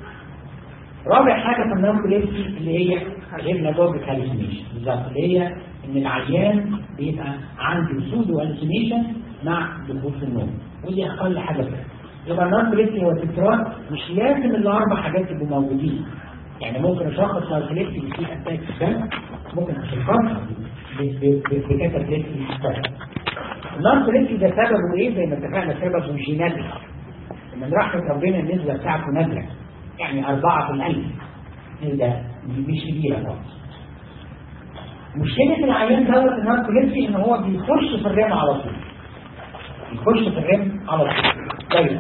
رابع حاجة في الناركوليبسي اللي هي الهيبناتوبيك هالوسينيشن بالظبط اللي هي ان العيان بيبقى عنده سودو هالوسينيشن مع دخول في النوم ودي اقل حاجة فيها يبقى الناركوليبسي هو تكرار مش لازم الاربع حاجات يبقوا موجودين يعني ممكن اشخص ناركوليبسي في اتاك الدم ممكن اشخصها بكاتابليبسي الناركوليبسي ده سببه ايه زي ما اتفقنا سببه جيناتي من رحمة ربنا النسبة بتاعته نادرة يعني أربعة في الألف ده مش كبيرة خالص مشكلة العيان دوت الناركوليبسي إن هو بيخش في الرم على طول بيخش في الرم على طول طيب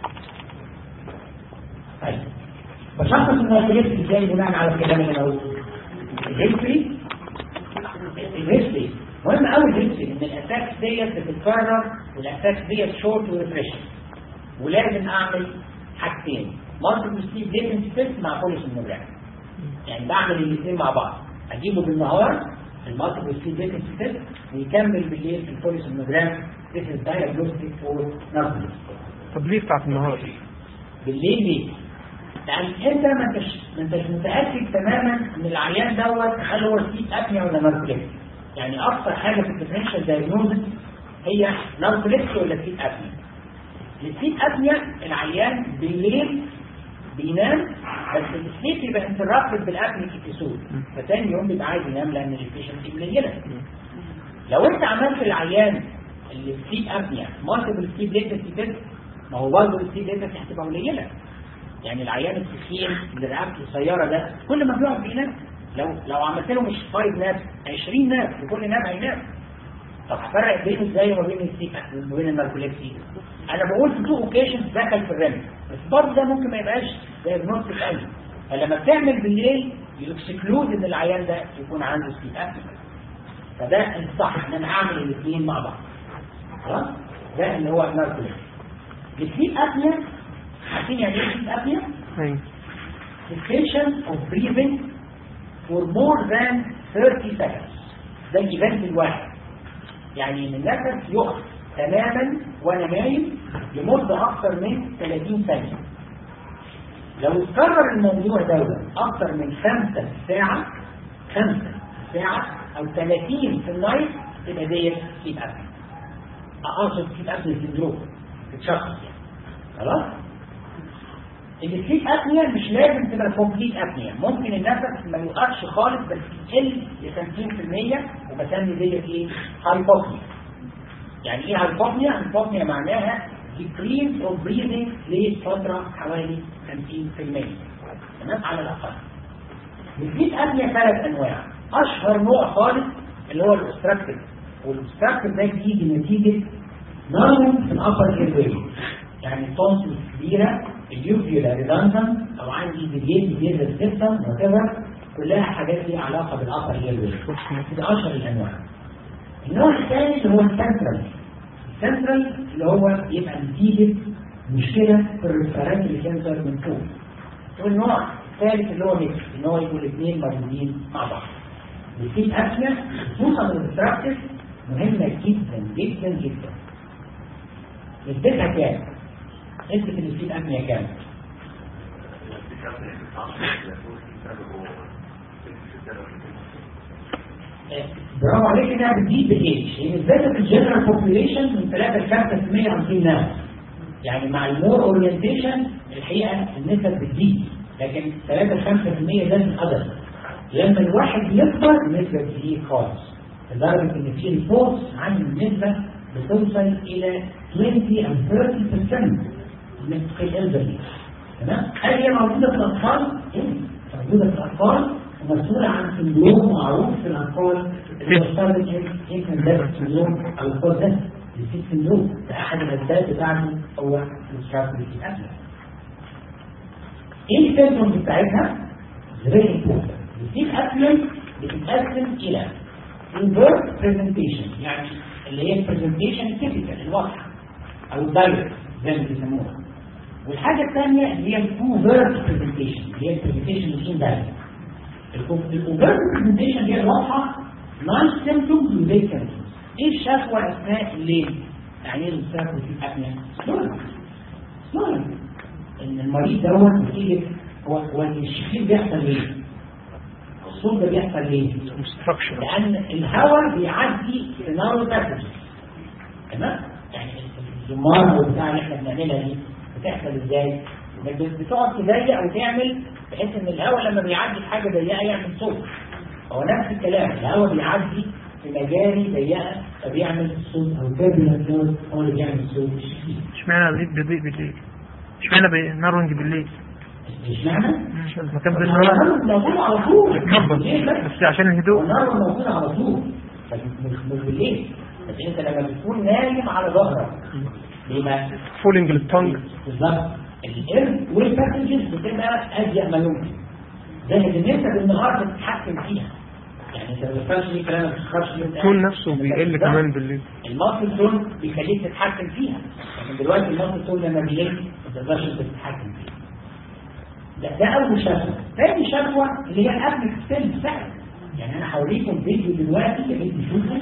طيب بشخص الناركوليبسي ازاي بناء على الكلام اللي انا قلته الهيستوري الهيستوري مهم قوي الهيستوري ان الاتاكس ديت بتتكرر والاتاكس ديت شورت وريفريشن ولازم اعمل حاجتين ماركت ستيف ديفنس تيست مع بوليس النوراك يعني بعمل الاثنين مع بعض اجيبه بالنهار المالتيبل سليب تيست ويكمل بالليل في البوليسومنوجرام This is diagnostic for narcolepsy طب ليه بتاعت النهار بالليل ليه؟ لأن أنت ما انتش ما انتش متأكد تماما إن العيان دوت هل هو سليب أبنيا ولا ناركوليبسي يعني أكثر حاجة في الديفرنشال دايجنوزس هي ناركوليبسي ولا سليب أبنيا السليب أبنيا العيان بالليل بينام بس السليب يبقى انترابتد بالابنيك ابيسود فتاني يوم بيبقى عايز ينام لان الافيشنسي قليله لو انت عملت العيان اللي سليب ابنيا مالتيبل سليب ليتنسي تيست ما هو برضه السليب ليتنسي هتبقى قليله يعني العيان التخين اللي رقبته قصيره ده كل ما بيقعد بينام لو لو عملت له مش 5 ناب 20 ناب وكل ناب هينام طب هفرق بينه ازاي وما بين السيك وما بين الماركوليبسي انا بقول في تو اوكيشنز دخل في الرمي بس برضه ده ممكن ما يبقاش دايجنوستيك قوي فلما بتعمل بالليل يكسكلود ان العيان ده يكون عنده سيك ابنيا فده الصح ان انا اعمل الاثنين مع بعض خلاص ده اللي هو الماركوليبسي السيك ابنيا عارفين يعني ايه سيك ابنيا؟ ايوه cessation of breathing for more than 30 seconds ده الايفنت الواحد يعني ان النفس يقف تماما وانا نايم لمدة اكثر من 30 ثانية لو اتكرر الموضوع ده اكثر من خمسة ساعة خمسة ساعة او 30 في النايت تبقى ديت سيب ابني اقصد سيب ابني سندروم تتشخص يعني خلاص السليب ابنيا مش لازم تبقى كومبليت ابنيا ممكن النفس ما يوقفش خالص بس يقل ل 50% وبسمي ديت ايه هايبوبنيا يعني ايه هايبوبنيا هايبوبنيا معناها decrease of breathing لفترة حوالي 50% تمام على الاقل السليب ابنيا ثلاث انواع اشهر نوع خالص اللي هو الاوستراكتيف والاوستراكتيف ده بيجي نتيجة نارم في الابر ايرواي يعني التونسل كبيرة اليوفيولا ريدانسن او عندي ديليت ديزل سيستم وكذا كلها حاجات ليها علاقة بالابر ايرواي ده اشهر الانواع النوع الثاني اللي هو السنترال السنترال اللي هو يبقى نتيجة مشكلة في الريسبيراتوري كانسر من فوق والنوع الثالث اللي هو ميكس ان هو يكون الاثنين موجودين مع بعض السيت ابنيا خصوصا الريستراكتيف مهمة جدا جدا جدا نسبتها كام؟ نسبة السيت ابنيا كام؟ برافو عليك انها بتزيد بالايدج هي نسبتها في الجنرال بوبيوليشن من 3 ل 5% عن طول ناس يعني مع المور اورينتيشن الحقيقه النسب بتزيد لكن 3 ل 5% ده القدر لما الواحد يكبر النسبه بتزيد خالص لدرجه ان في ريبورتس عن النسبه بتوصل الى 20 او 30% من الالبري تمام؟ هل هي موجوده في الاطفال؟ ايه؟ موجوده في الاطفال ومسؤولة عن سندروم معروف في الأطفال اللي هو ستارلينج يمكن ده سندروم أو الأطفال ده السيت سندروم ده أحد الأسباب بتاعته هو الشاركوليتي أسلم إيه السيمتومز بتاعتها؟ فيري امبورتنت السيت أسلم بتتقسم إلى invert presentation يعني اللي هي البرزنتيشن تيبيكال الواضحة أو الدايركت زي ما بيسموها والحاجة الثانية اللي هي الكوفيرت برزنتيشن اللي هي البرزنتيشن مش دايركت الأوبرت برزنتيشن هي الواضحة نايس سيمتومز وزي سيمتومز ايه الشكوى اثناء الليل؟ يعني ايه الشكوى في الابنيا؟ سنورنج سنورنج ان المريض دوت نتيجة هو هو الشخير بيحصل ليه؟ الصوت ده بيحصل ليه؟ لأن الهواء بيعدي في نار باسج تمام؟ يعني الزمار والبتاع اللي احنا بنعملها دي بتحصل ازاي؟ بتقعد تضيق وتعمل بحيث ان الهواء لما بيعدي في حاجه ضيقه يعمل صوت هو نفس الكلام الهواء بيعدي في مجاري ضيقه فبيعمل صوت او تربيلنت نوز هو اللي بيعمل صوت اشمعنى الريد بيضيق بالليل اشمعنى بينرونج بالليل اشمعنى؟ المكان النار بينرونج موجود على طول بيتكبر ليه بس؟ بس عشان الهدوء النار موجود على طول بس مش مش بالليل بس انت لما بتكون نايم على ظهرك ليه فولينج للتونج بالظبط الإرث والباسنجز بتبقى أضيق ما يمكن زائد إن أنت بالنهار بتتحكم فيها يعني أنت ما بتفهمش ليه كلام ما بتخرجش ليه التون نفسه بيقل كمان بالليل الماسل تون بيخليك تتحكم فيها لكن دلوقتي الماسل تون لما بيقل ما تقدرش انت تتحكم فيها ده, ده أول شكوى ثاني شكوى اللي هي الأبنك ستيل فعلا يعني أنا هوريكم فيديو دلوقتي يا ريت تشوفوا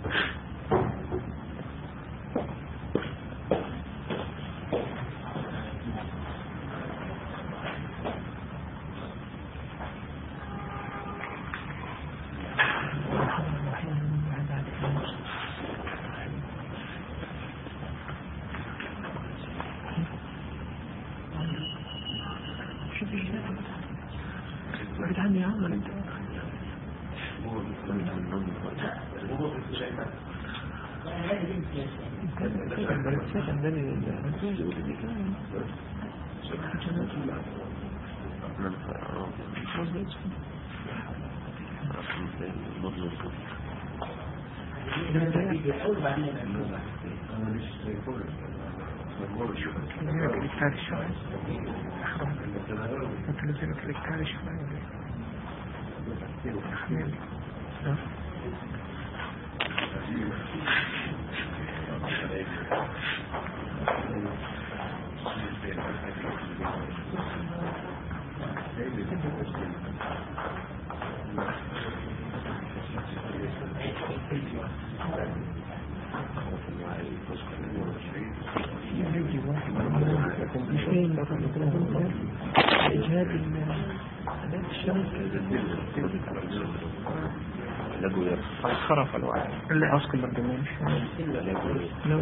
خرف الوعي اللي عسكر برجمان لا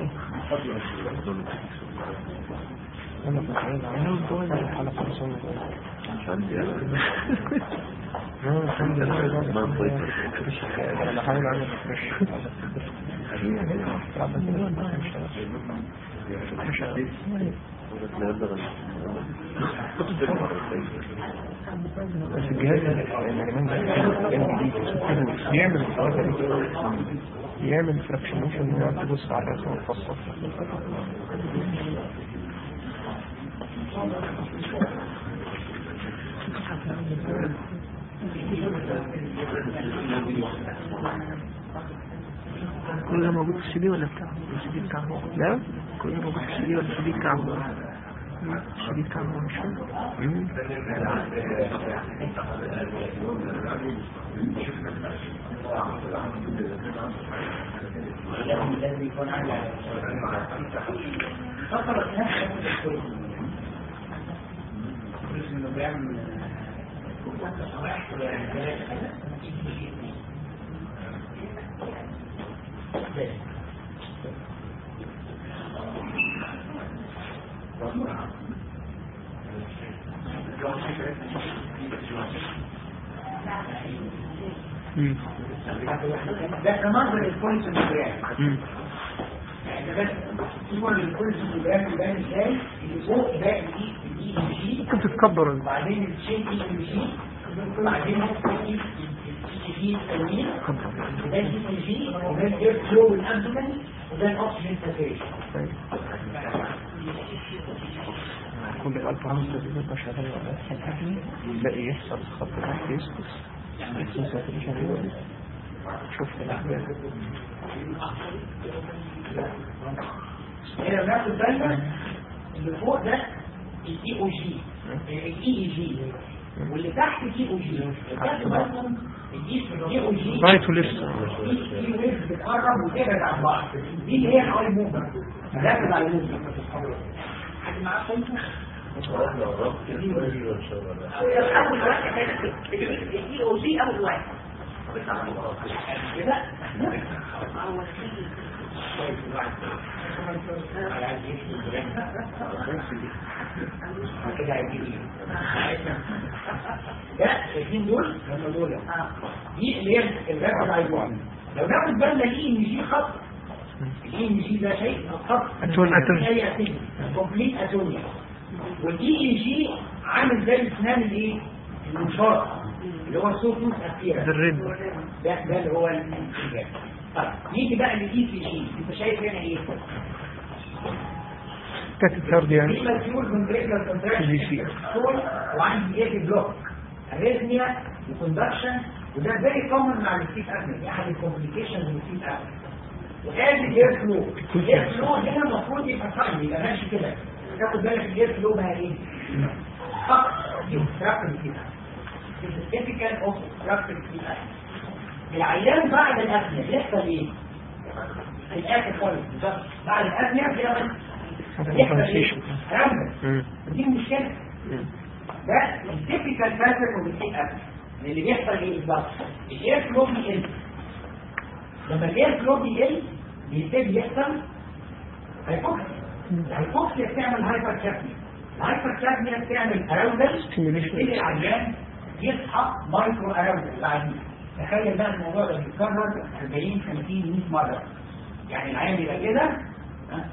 انا كنت عايز اعمل الحلقه بصوت الحمد لله انا بحاول اعمل ريفرش بس الجهاز يعمل يعمل فراكشنيشن ويقعد تبص على الرسم وتفصل كل ده موجود في السي دي ولا بتاعه؟ السي دي بتاعه لا كل ده موجود في السي دي ولا السي دي بتاعه؟ السي دي بتاعه مش فاهم الذي يكون على فقط نفسه كويس انه بيعمل ده كمان بالكويس انه صور الكل الجرام يبان ازاي اللي فوق ده الاي الاي ام جي ممكن تتكبر وبعدين الشين اي ام جي وبعدين الاي جي التنين وده الاي ام جي وده الاير فلو والابدومن وده الاكسجين ساتوريشن كل الألف عمسة دي بيبقى شغال ولا يحصل يلاقي يحصل خط تحت يسكت يحصل ساتوريشن يقول شوف الأحباب هنا بناخد بالنا اللي فوق ده الاي او جي الاي اي جي واللي تحت الاي او جي تحت بالكم الاي او جي رايت وليفت دي ويف بتقرب وتبعد عن بعض دي اللي هي حوالي موفمنت ركز على الموفمنت حد معاه صوته؟ اول واحد الاي او جي اول واحد كده كده هيجيب ده شايفين دول هم دول دي اللي هي الرقم عايزين لو ناخد بالنا الاي ام جي خط الاي ام جي ده شيء خط أتون- أتون. شيء كومبليت اتونيا والاي ام جي عامل زي اسنان الايه المنشار اللي هو السوفوس اخيرا الريد ده ده اللي هو الانسجام طيب نيجي بقى للاي سي جي انت شايف هنا ايه؟ كاتب هارد يعني في ماتيور فنتريكولار كونتراكشن جي سي. وعندي ايه بلوك اريثميا وكوندكشن وده فيري كومن مع الستيف ابني دي احد الكومبليكيشنز من الستيف ابني وادي الاير فلو الاير فلو هنا المفروض يبقى صعب يبقى ماشي كده تاخد بالك الاير فلو بقى ايه؟ فقط يستراكم كده التيبيكال اوف ستراكشر كده العيان بعد الأثنية بيحصل إيه؟ في الآخر خالص بالظبط بعد الأثنية بيحصل بيحصل إيه؟ رمز مم. دي المشكلة مم. ده التيبيكال باترن وبتحيق أثنية اللي بيحصل إيه بالظبط؟ الإير فلو بيقل لما الإير فلو بيقل بيبتدي يحصل هيفوكسيا الهيفوكسيا بتعمل هايبر كابنيا الهايبر كابنيا بتعمل اراوزل Stimulation. يبتدي العيان يصحى مايكرو اراوزل بعدين تخيل بقى الموضوع ده بيتكرر 40 50 100 مره يعني العيان يبقى كده ها؟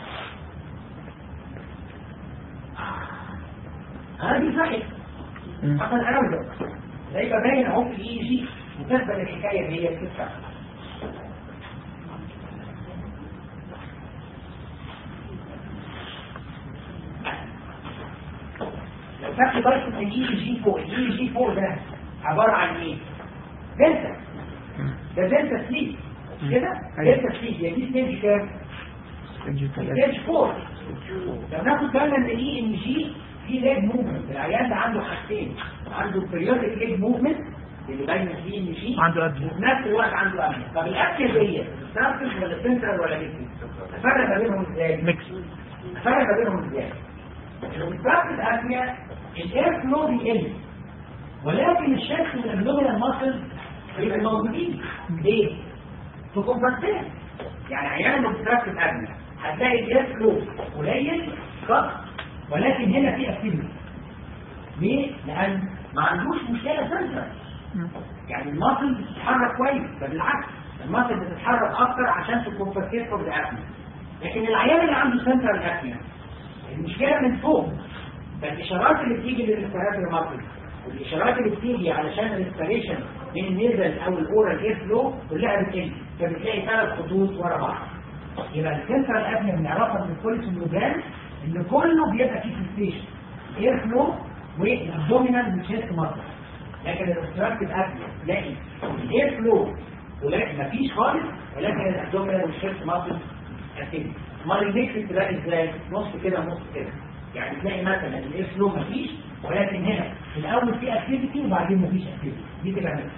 هذه صحيح مم. حصل اراوزل ده يبقى باين اهو في الاي جي وتثبت الحكايه اللي هي بتدفع لو خدت بالك من الاي جي فوق الاي جي فوق ده عباره عن ايه؟ دلتا مم. ده دلتا سليب كده أيوة. دلتا سليب هي دي ستيج كام؟ ستيج ثلاثة. ستيج 4 لو ناخد بالنا ان الاي ان جي في ليج موفمنت العيان ده عنده حاجتين عنده بريودك ليج موفمنت اللي باين فيه ان جي عنده أدنى. وفي نفس الوقت عنده امن طب الاكل دي سيرفس ولا سنترال ولا ميكس؟ افرق ما بينهم ازاي؟ ميكس افرق ما بينهم ازاي؟ الوسواس الأثنية الاير فلو بيقل ولكن الشكل والابدومينال ماسل بيبقوا موجودين ليه؟ في كومبنسيشن يعني عيان الوسواس الأثنية هتلاقي الاير فلو قليل خط ولكن هنا في اكتيفيتي ليه؟ لأن ما عندوش مشكلة سنترال يعني الماسل بتتحرك كويس ده بالعكس الماسل بتتحرك اكتر عشان تكمبنسيت فور ذا لكن العيان اللي عنده سنترال ابنيا المشكله من فوق فالاشارات اللي بتيجي للريسبيراتوري ماسل والاشارات اللي بتيجي علشان الريسبيريشن من النيزل او الاورال اير فلو كلها بتقل فبتلاقي ثلاث خطوط ورا بعض يبقى السنترال ابنيا بنعرفها من الكوليسوميوجرام ان كله بيبقى فيه سنسيشن اير فلو والابدومينال والشيست ماسل لكن الاستراكتيف ابنيا تلاقي الاير فلو ولكن مفيش خالص ولكن الابدومينال والشيست ماسل اكتيف امال الميكس تلاقي ازاي نص كده نص كده يعني تلاقي مثلا الاير فلو مفيش ولكن هنا في الاول في اكتيفيتي وبعدين مفيش اكتيفيتي دي تبقى ميكس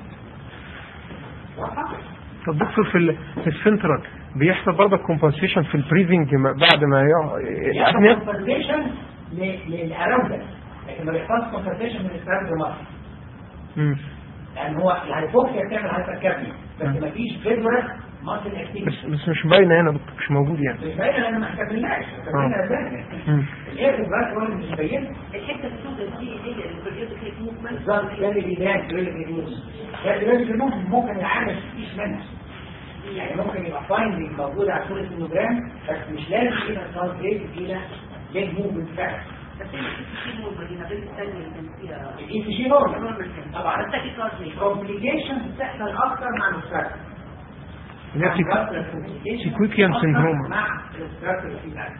واضحه طب دكتور في ال- في السنترال بيحصل برضه كومبنسيشن في البريزنج ما- بعد ما يقع يعني الأثنية؟ كونسنتريشن للاراوزل لكن ما بيحصلش كونسنتريشن من الاستراكتيف ماسل مم. لان هو الهيبوكسيا بتعمل هايبركابنيا بس مم. مفيش فيبرس ماسل بس اكتيفيتي بس مش باينه هنا دكتور مش موجود يعني مش باينه لان ما حكمناش حكمنا ازاي مم. الايه البراس هو اللي مش باين الحته السوداء دي هي البريودك ليك موفمنت بالظبط ده اللي بيبان ده اللي بيدوس ده اللي بيدوس ممكن العامل مفيش منها يعني ممكن يبقى فايندنج موجود على صوره النوجرام بس مش لازم يبقى ترانسليت الى ليج موفمنت فعلا بس في موفمنت دي غير الثانيه اللي كان فيها الاي سي جي نورمال نورمال طبعا بس كده الكومبليكيشن بتحصل اكتر مع الاستراكشر اللي هي سيك- سيكويكيان سيندروم. مع الاستراكشر فيدباك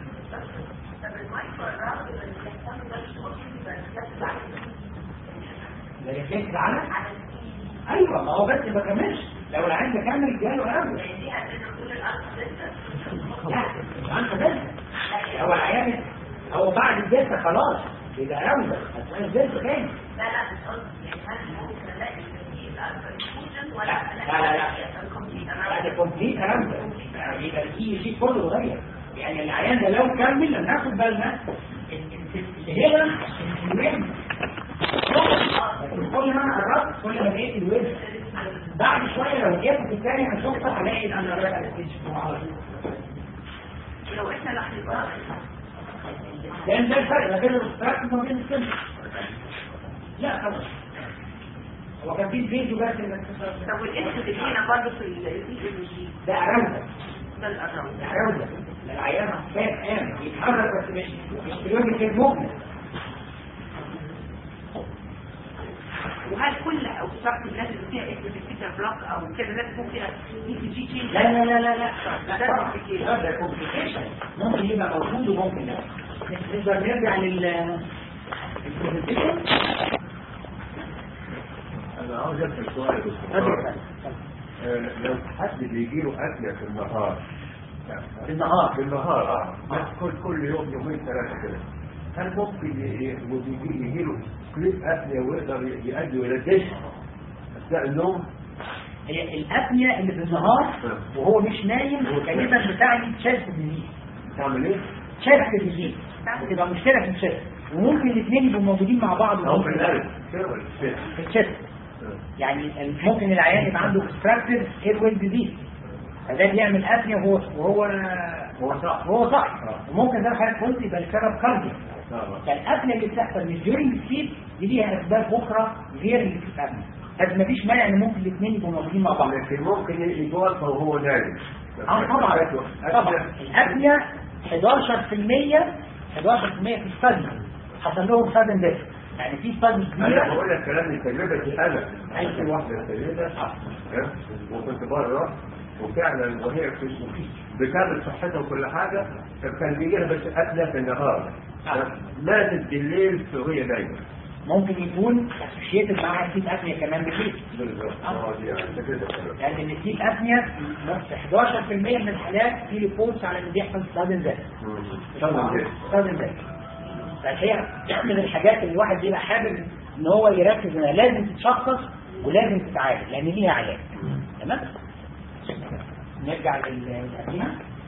ده ريفلكس على ايوه ما هو بس ما كملش لو العين ده كمل جاله قبل لا انت بس هو العيان هو بعد الجلسه خلاص يبقى رمزه هتلاقي الجلسه تاني لا لا لا لا بعد كومبليت رمزه يعني يبقى الاي جي كله اتغير يعني العيان ده لو كمل لما ناخد بالنا هنا الوزن لكن كل ما انا قربت كل ما لقيت الوزن بعد شويه لو جيت في الثاني هشوفها هلاقي ان انا راجع الستيج على طول لو احنا لاحظنا لان ده الفرق ما بين الاستراك وما بين السن لا خلاص هو كان في فيديو بس انك طب والاسم اللي هنا برضه في الاي ام جي ده اراوزه ده الأراوند ده اراوزه العيان محتاج قام يتحرك بس مش مش بيوم كده ممكن وهل كل اوصاف الناس اللي فيها اسم الفيتر بلوك او كده لازم يكون فيها اي سي جي تشينج لا لا لا لا لا لا طبعا لا ده كومبليكيشن ممكن يبقى موجود وممكن لا نقدر نرجع لل البرزنتيشن انا عاوز اسال سؤال يا دكتور. آه، لو حد بيجي له اكله في النهار في النهار في النهار اه بس كل كل يوم يومين ثلاثه كده هل ممكن ي- ي- وبيجي يجي له كليب اكله ويقدر ي- يؤدي الى الدش اثناء النوم هي الابنيه اللي في النهار وهو مش نايم غالبا بتعني تشست ديزيز تعمل ايه؟ تشست ديزيز بتبقى مشكله في التشست وممكن الاثنين يبقوا موجودين مع بعض او في القلب كده ولا في في التشست يعني ممكن العيان يبقى عنده obstructive airway disease فده بيعمل ابنيه وهو وهو هو صح وهو صح وممكن زي ما حضرتك قلت يبقى السبب كارديو طبعا. فالابنيه اللي بتحصل مش during sleep دي ليها اسباب اخرى غير اللي في الابنيه بس مفيش مانع ان ممكن الاثنين يبقوا موجودين مع بعض لكن ممكن يتوفى وهو نايم اه طبعا طبعا الابنيه 11% 11% في الستادي حصل لهم سادن ديث يعني في ستادي انا كبيره بقول لك كلام من تجربتي انا أيوة. في واحده سيده ها؟ وكنت بره وفعلا وهي في بكامل صحتها وكل حاجه كان بيجي لها بس قتله في النهار آه. ماتت بالليل وهي نايمه ممكن يكون اسوشيتد معاها سيت ابنيه كمان بالليل بالظبط اه دي يعني كده لان يعني السيت ابنيه في 11% من الحالات في ريبورتس على ان بيحصل سادن ديث سادن ديث فهي من الحاجات اللي الواحد بيبقى حابب ان هو يركز انها لازم تتشخص ولازم تتعالج لان ليها علاج تمام نرجع للأسئلة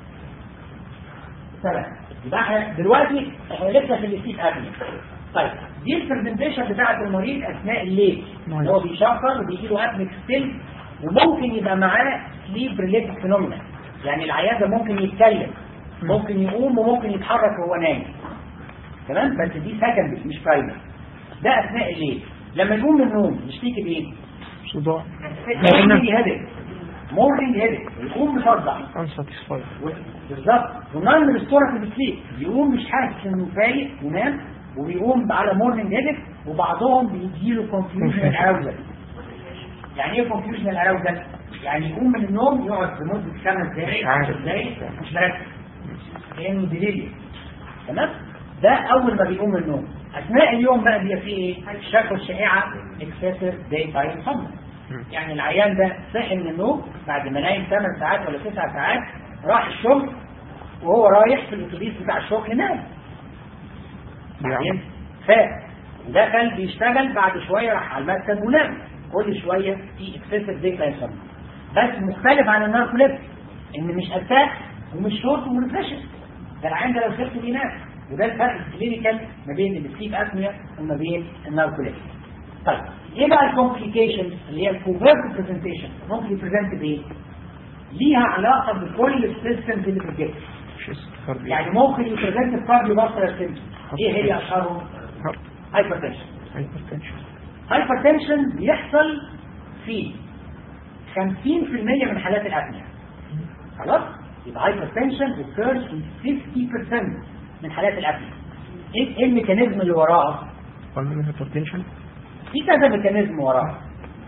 تمام يبقى احنا دلوقتي احنا لسه في السيت ابني طيب دي البرزنتيشن بتاعت المريض اثناء الليل اللي هو بيشخر وبيجي له ابنك ستيل وممكن يبقى معاه سليب ريليتد فينومينا يعني العيان ده ممكن يتكلم ممكن يقوم وممكن يتحرك وهو نايم تمام بس دي سكندري مش برايمري ده اثناء الليل لما يقوم من النوم يشتكي بايه؟ صداع مورنينج هيدك مورنينج هيدك يقوم مصدع unsatisfied بالظبط ونام من الصورة في السليب يقوم مش حاسس انه فايق ونام وبيقوم على مورنينج هيدك وبعضهم بيجيله كونفيوجن اراوزل يعني ايه كونفيوجن اراوزل؟ يعني يقوم من النوم يقعد لمدة خمس دقايق مش عارف. 10 دقايق مش مركز كأنه ديليريوم تمام؟ ده أول ما بيقوم من النوم أثناء اليوم بقى بيبقى فيه إيه؟ الشكوى الشائعة excessive daytime hunger يعني العيان ده صحي من النوم بعد ما نايم 8 ساعات ولا 9 ساعات راح الشغل وهو رايح في الاتوبيس بتاع الشغل نام بعدين فاق دخل بيشتغل بعد شويه راح على المكتب ونام كل شويه في اكسسيف ديك هامر بس مختلف عن الناركوليبس ان مش اتاك ومش شورت وريفريشن ده العيان ده لو سبته بينام وده الفرق الكلينيكال ما بين السليب ابنيا وما بين الناركوليبس طيب ايه بقى الكومبليكيشنز اللي هي الكوفيرت برزنتيشن ممكن يبرزنت بايه؟ ليها علاقه بكل السيستمز اللي في الجسم يعني ممكن يبرزنت بكارديو فاسكولار سيستم ايه هي اشهرهم؟ هايبرتنشن هايبرتنشن بيحصل في 50% من حالات الابنيا خلاص يبقى هايبرتنشن occurs في 50% من حالات الابنيا ايه إيه الميكانيزم اللي وراها pulmonary hypertension في كذا ميكانيزم وراها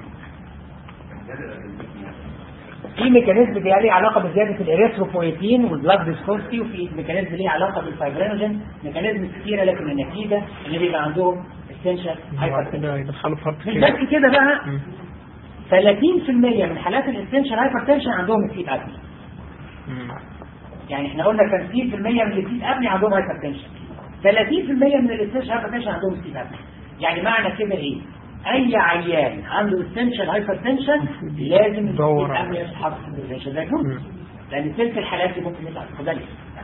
في ميكانيزم دي ليه علاقه بزياده الاريثروبويتين والبلاد فيسكوستي وفي ميكانيزم ليه علاقه بالفايبرينوجين ميكانيزم كتيره لكن النتيجه ان بيبقى عندهم اسينشال هايبرتنشن كده يدخلوا في هارت مش بس كده بقى مم. 30% من حالات الاسينشال هايبرتنشن عندهم سليب ابني مم. يعني احنا قلنا 50% من السليب ابني عندهم هايبرتنشن 30% من الاسينشال هايبرتنشن عندهم سليب ابني يعني معنى كده ايه اي عيان عنده اسينشال هايبرتنشن لازم يدور السليب على- ابني يتحط في الديفرنشال مم. دايجنوز لان تلك الحالات دي ممكن يطلع اتفضلي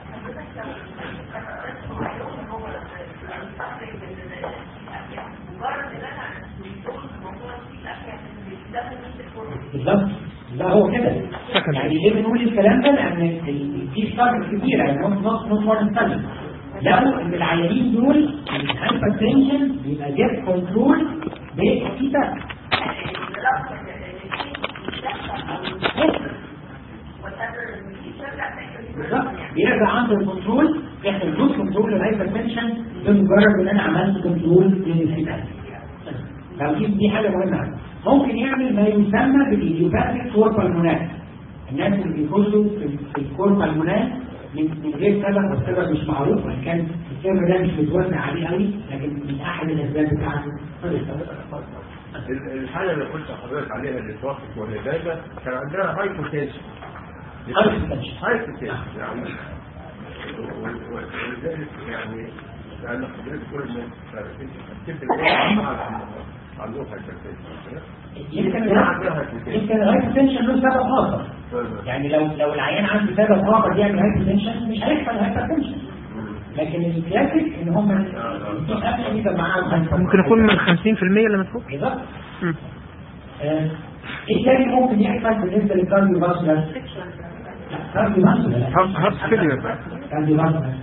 بالظبط لا هو كده يعني ليه بنقول الكلام ده لان ال- في ستارت كتيره يعني نص نص نص وان ستارت لقوا ان العيانين دول الهايبرتنشن بيبقى جيت كنترول بالكتاب بالظبط بيرجع عنده الكنترول يحصل جزء كنترول للهايبرتنشن بمجرد ان انا عملت كنترول للكتاب فدي دي حاجه مهمه ممكن يعمل ما يسمى بالايديوباثيك كوربال مونات الناس اللي بيخشوا في في الكوربال مونات من من غير سبب والسبب مش معروف وان كان السبب ده مش متوزع عليه قوي لكن من احد الاسباب بتاعته ال- الحالة اللي قلت لحضرتك عليها اللي توفت وهي دايما كان عندها هاي بوتنشن Hypertension. هاي بوتنشن يعني و- و- ولذلك يعني لأن حضرتك كل ما تبدأ عندهم hypertension. يمكن لا عندها hypertension. يمكن الهايبرتنشن له سبب اخر يعني لو لو العيان عنده سبب اخر يعمل هايبرتنشن مش هيحصل هايبرتنشن لكن الكلاسيك ان هم مفيش اكل يبقى معاهم ممكن يكون من 50% لما تفوق بالظبط مم. آه، ايه تاني ممكن يحصل بالنسبه للكارديو فاسكولار؟ لا كارديو فاسكولار هارت فيلير كارديو فاسكولار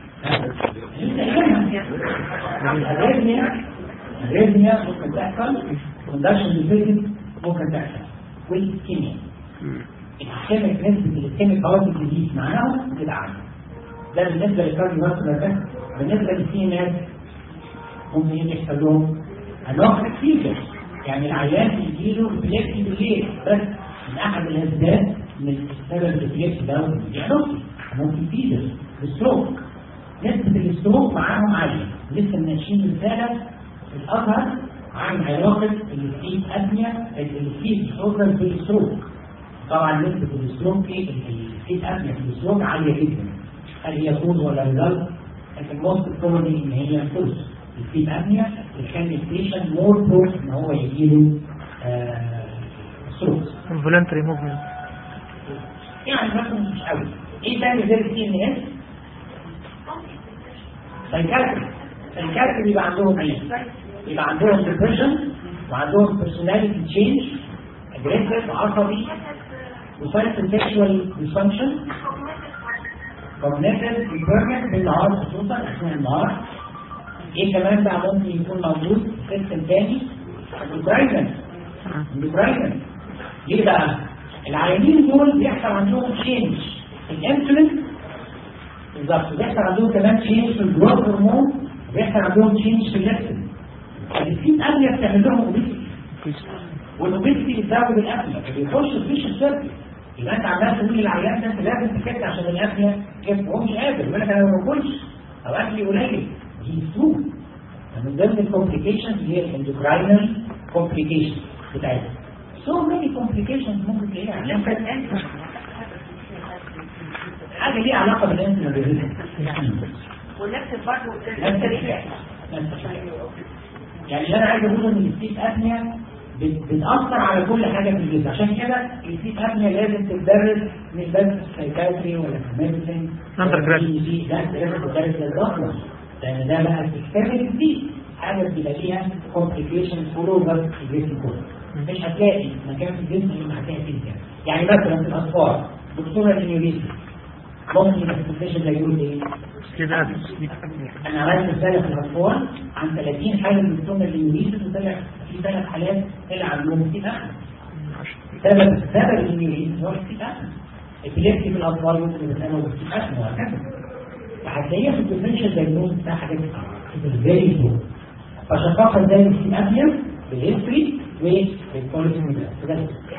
الريزميا الريزميا ممكن تحصل كوندكشن ديفيزيت ممكن تحصل والكيمياء الكيميك نسبة الكيميك كارد ديزيز معاهم بتبقى عالية ده بالنسبة للكارديو فاسكولار ده بالنسبة للسي ناس ممكن ايه يحصل لهم انواع كتير يعني العيان يجيله ريفلكس بالليل بس من احد الاسباب من السبب الريفلكس ده بيحصل ممكن فيدر الستروك نسبة الستروك معاهم عالية لسه مناقشين رسالة في الازهر عن علاقة السليب ابنيا السليب اوفر بالستروك طبعا نسبة الستروك في السليب ابنيا في الستروك عالية جدا هل هي كوز ولا ريزلت لكن موست كومنلي ان هي كوز السليب ابنيا بتخلي البيشنت مور بروف ان هو يجيله ستروك فولنتري موفمنت يعني مثلا مش قوي ايه تاني غير السي ان اس سايكاتري سايكاتري يبقى عندهم ايه يبقى عندهم ديبريشن وعندهم personality change aggressive عصبي وسايكل سيكشوال dysfunction cognitive impairment بالنهار خصوصا اثناء النهار ايه كمان بقى ممكن يكون موجود سيستم تاني البرايفن البرايفن ليه بقى العيانين دول بيحصل عندهم تشينج في الانسولين بالظبط بيحصل عندهم كمان تشينج في الجروث هرمون وبيحصل عندهم تشينج في الليبتين السين ابنيا بتعمل لهم اوبيسيتي والاوبيسيتي بتزود الابنيا فبيخش في السيركل يبقى انت عمال تقول للعيان ده انت لازم تكت عشان الابنيا كيف هو مش قادر يقول لك انا ما باكلش او اكلي قليل دي سوء من ضمن الكومبليكيشنز اللي هي الاندوكراينال كومبليكيشنز بتاعتها so many complications ممكن تلاقيها علاقة حاجة ليها علاقة بالانسولين ونفس برضه نفس الحكاية نفس الحكاية يعني اللي انا عايز اقوله ان السيت ابنيا بت- بتأثر على كل حاجة في الجسم عشان كده السيت ابنيا لازم تدرس مش بس في السايكاتري ولا في الميديسين Undergrad. لا لازم تدرس للدكتور لان ده بقى سيستمك دي حاجة بيبقى فيها كومبليكيشن فول اوفر في الجسم كله مش هتلاقي مكان في الجسم اللي ما هتلاقي فيه كده. يعني مثلا في الاطفال دكتورة النيوريسي ممكن يبقى الكومبليكيشن ده يقول ايه سليب ابنيا انا عملت رساله في الاطفال عن 30 حاله من السم الانجليزي وطلع في ثلاث حالات طلع عندهم سي احمد سبب سبب الانجليزي هو السي احمد ابيليبسي في الاطفال ممكن يتسمى بالسي احمد وهكذا فهتلاقيها في الديفرنشال دايجنوز بتاع حاجات فيري سو فشخصها ازاي السي ابيا بالهيستوري وبالبوليسي بس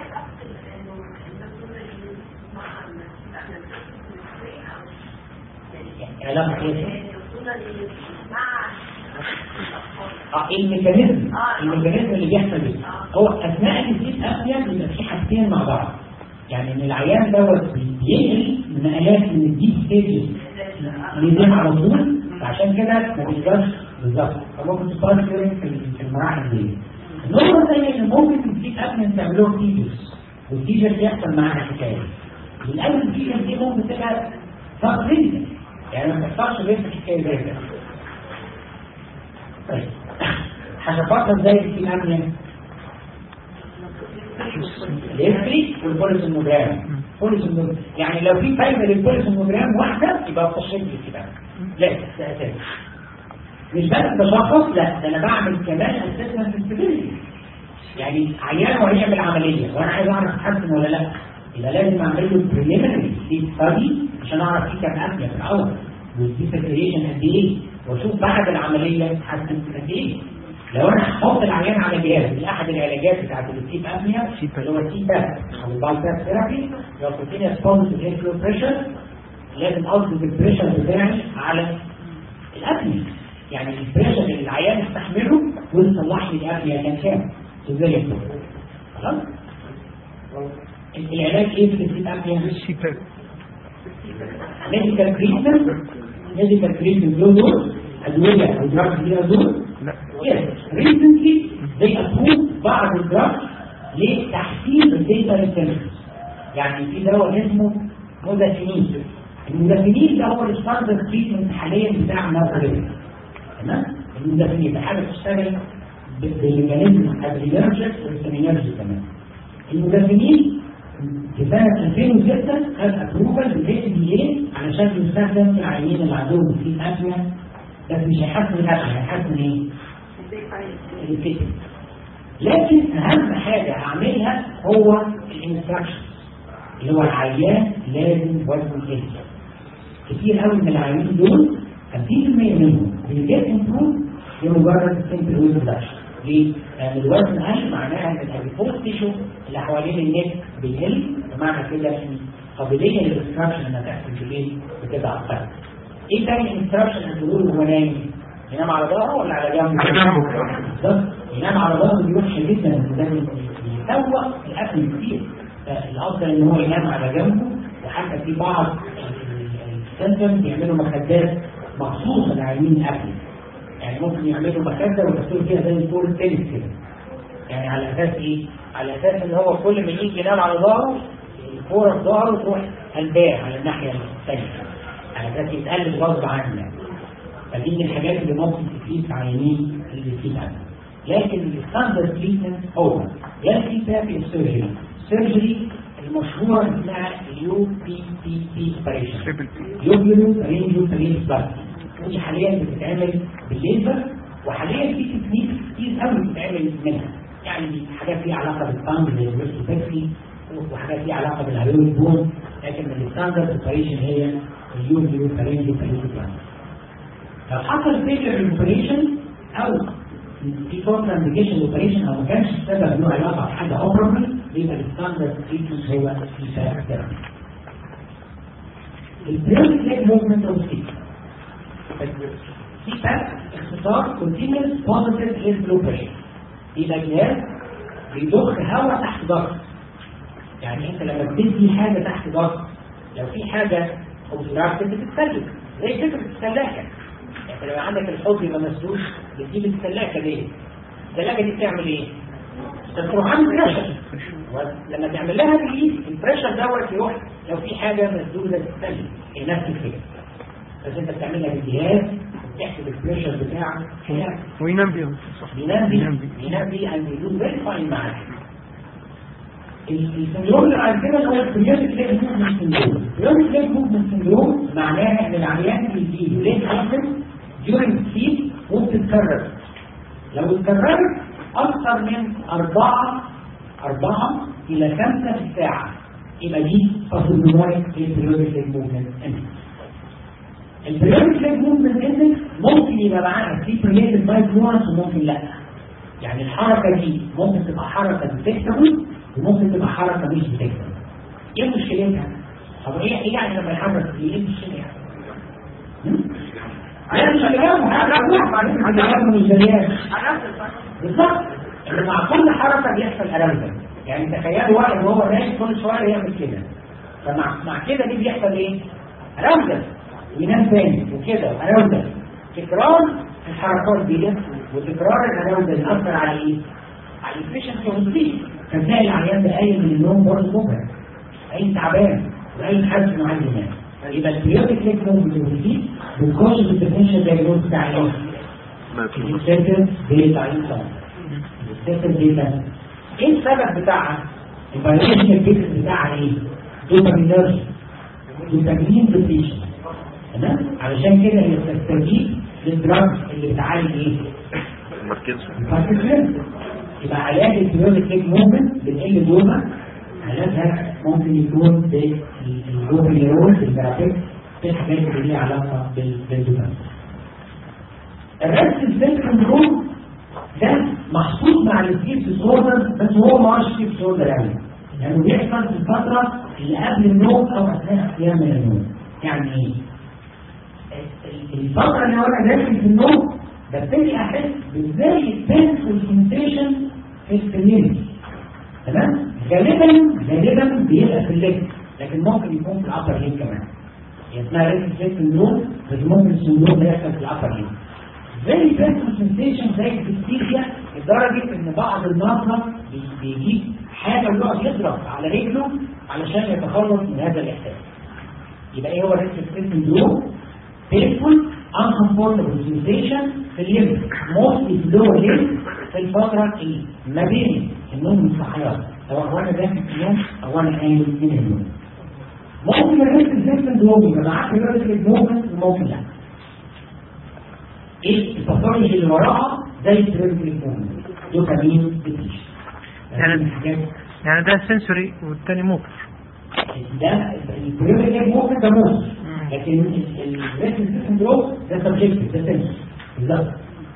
يعني علاقه ايه؟ اه الميكانيزم الميكانيزم اللي بيحصل ده هو اثناء الجيل ابيض بيبقى في حاجتين مع بعض يعني ان العيان دوت بينقل نقلات من الديب ستيجز لدين على طول فعشان كده ما بيقدرش بالظبط فممكن تقارن في المراحل دي النقطة الثانية ان ممكن الجيل ابيض تعملوه تيجرز والتيجر بيحصل معاها حكاية للأسف التيجر دي ممكن تبقى فاقرية يعني ما تحصلش غير في الحكاية زي كده طيب هشفطها ازاي في الامن الهيستري والبوليسوموجرام بوليسوموجرام يعني لو في فايده للبوليسوموجرام واحده يبقى تخش في الكتاب لا ده اساسي مش بس بشخص لا ده انا بعمل كمان اسسمنت سنسيتيفيتي يعني عيان وهيعمل عمليه وانا عايز اعرف اتحسن ولا لا يبقى لازم اعمل له بريليمينري دي ستادي عشان اعرف في كام ابنيه في الاول والدي سكريشن قد ايه واشوف بعد العمليه اتحسن قد ايه لو انا هحط العيان على جهاز احد العلاجات بتاعت السيب ابنيا اللي هو السيب باب او البايباب ثيرابي لو كنتني اسبونس الانفلو بريشر لازم اظبط البريشر بتاعي على الابنيا يعني البريشر اللي العيان يستحمله ويصلح لي الابنيا كان كام تزيل خلاص العلاج ايه في السيب ابنيا الشيباب ميديكال تريتمنت ميديكال تريتمنت له دور ادويه او دراجز ليها دور لا Yes, recently زي ابروف بعض الدراجز لتحسين الديتا انتنسيتي يعني في دواء اسمه مودافينين المودافينين ده هو الستاندرد تريتمنت حاليا بتاع الناركولين تمام المودافينين ده حاجه بتشتغل بالميكانيزم ادرينرجيك والسيمينرجي كمان المودافينين في سنة 2006 خد ابروفال بالاي دي اي علشان يستخدم في العيانين اللي عندهم في ابنيا بس مش هيحسن الابنيا هيحسن ايه؟ الفكر لكن اهم حاجة اعملها هو الانستراكشن اللي هو العيان لازم وزنه يقل كتير قوي من العيانين دول 50% منهم بيجيت امبروف بمجرد سمبل ويز ريدكشن ليه؟ لان الوزن قل معناها ان الاديبوز تيشو اللي حوالين النك بيقل ومعنى كده ان قابليه للاستراكشن انها تحصل في الايه؟ بتبقى اقل. ايه تاني الانستراكشن اللي تقول هو نايم؟ ينام على ظهره ولا على جنبه؟ على جنبه. بالظبط ينام على ظهره دي وحشه جدا لان ده بيسوق الاكل كتير فالافضل ان هو ينام على جنبه وحتى في بعض السنتم بيعملوا مخدات مخصوصه لعيانين الاكل يعني ممكن يعملوا مخده ويحطوا فيها زي الفول التنس كده يعني على اساس ايه؟ على اساس ان هو كل ما يجي ينام على ظهره الفوره في ظهره تروح قلباه على الناحيه الثانيه على اساس يتقلب غصب عنه يعني فدي من الحاجات اللي ممكن تفيد عيانين اللي في عنها لكن الستاندرد تريتمنت هو يا الكتاب يا السيرجري السيرجري المشهوره اسمها اليو بي بي بي اوبريشن تريبل بي يوبيولو رينجو برينج بلاستي ودي حاليا بتتعمل بالليزر وحاليا في تكنيك كتير قوي بتتعمل منها يعني حاجات ليها علاقه بالفانج زي الويستوبكسي وحاجات ليها علاقه بالهيرون بون لكن الستاندرد اوبريشن هي اليوبيولو رينجو برينج بلاستي لو حصل فيلر اوبريشن او في كونتر انديكيشن اوبريشن او ما كانش السبب له علاقه بحاجه اوبرابل يبقى الستاندرد تريتمنت هو الكفايه ثيرابي البريمت ليج موفمنت اوف سي سي باك اختصار continuous positive air flow pressure يبقى جهاز بيضخ هواء تحت ضغط يعني انت لما بتدي حاجه تحت ضغط لو في حاجه اوبستراكتد بتتسلك زي فكره السلاكه يعني لو عندك الحوض يبقى مسدود بتجيب السلاكه ليه؟ السلاكه دي بتعمل ايه؟ تروح عامل بريشر لما تعمل لها ريليز البريشر دوت يروح لو في حاجه مسدوده تتسلك هي نفس الفكره بس انت بتعملها بالجهاز وبتحسب البريشر بتاعك هنا وينام بيهم صح بينام ينام بيه بيه. بينام بيه and you do very fine معاه السندروم اللي بعد كده اللي هو البريودك ليج موفمنت سندروم البريودك ليج موفمنت سندروم معناها ان العيان بيجيله ليج موفمنت during sleep وبتتكرر لو اتكررت اكثر من أربعة أربعة إلى خمسة في الساعة يبقى دي باثوجنومونيك البريودك ليج موفمنت البريودك ليج موفمنت اندكس ممكن يبقى معاها في بريودك مايكرونس وممكن لا يعني الحركة دي ممكن تبقى حركة ديتكتبل وممكن تبقى حركة مش ديتكتبل ايه مشكلتها؟ طب ايه ايه يعني لما يحرك دي ايه مشكلتها؟ يعني مش كلام حركة بعدين حاجة من الجريان بالظبط اللي مع كل حركة بيحصل ألمزة يعني تخيلوا واحد وهو نايم كل شوية يعمل كده فمع مع كده دي بيحصل ايه؟ ألمزة وينام تاني وكده ألمزة تكرار الحركات دي وتكرار الألمزة يأثر على ايه؟ على الفيشنسي والسليب فتلاقي العيان ده قايم من النوم برضه مبهر قايم تعبان وقايم حاسس انه عايز ينام يبقى البريودك ليك موفمنت والسليب بتخش في الديفينشن دايجنوز بتاع ايه؟ السيستم ديتا انسان السيستم ديتا ايه السبب بتاعها؟ البيولوجيكال بيزنس بتاعها ايه؟ دوبامينرجي دوبامين ديبريشن تمام؟ علشان كده هي بتستجيب للدراج اللي بتعالج ايه؟ الباركنسون يبقى علاج البيولوجيك ليك موفمنت بتقل دوما علاجها ممكن يكون بالجوبيرول الجرافيك في الحاجات اللي ليها علاقه بال- بالدوبامين الريست سيل سندروم ده محطوط مع السليب ديسوردر بس هو ما هوش سليب ديسوردر قوي يعني بيحصل في الفتره اللي قبل النوم او اثناء قيام من النوم يعني ايه؟ الفتره اللي وانا داخل في النوم ببتدي احس بزي بينفول سنسيشن في الكوميونتي تمام؟ غالبا غالبا بيبقى في الليل لكن ممكن يكون في الابر ليل كمان هي اسمها ريست سيل سندروم بس ممكن السندروم ده يحصل في الابر ليل very painful sensation زي الهستيريا لدرجة ان بعض الناصرة بي- بيجيب حاجة ويقعد يضرب على رجله علشان يتخلص من هذا الاحساس يبقى ايه هو الريسك سندروم painful uncomfortable sensation في الليمب mostly في lower limb في الفترة اللي ما بين النوم والصحيان سواء وانا داخل النوم او انا قايم من النوم ممكن الريسك سندروم يبقى معاك الريسك ممكن وممكن لا ايه التفرج اللي وراها زي التريبل دوبامين ديبريشن يعني يعني ده سنسوري والتاني موتور ده البريمير ممكن ده موت لكن الريسن سندروم ده سبجكت ده سنس بالظبط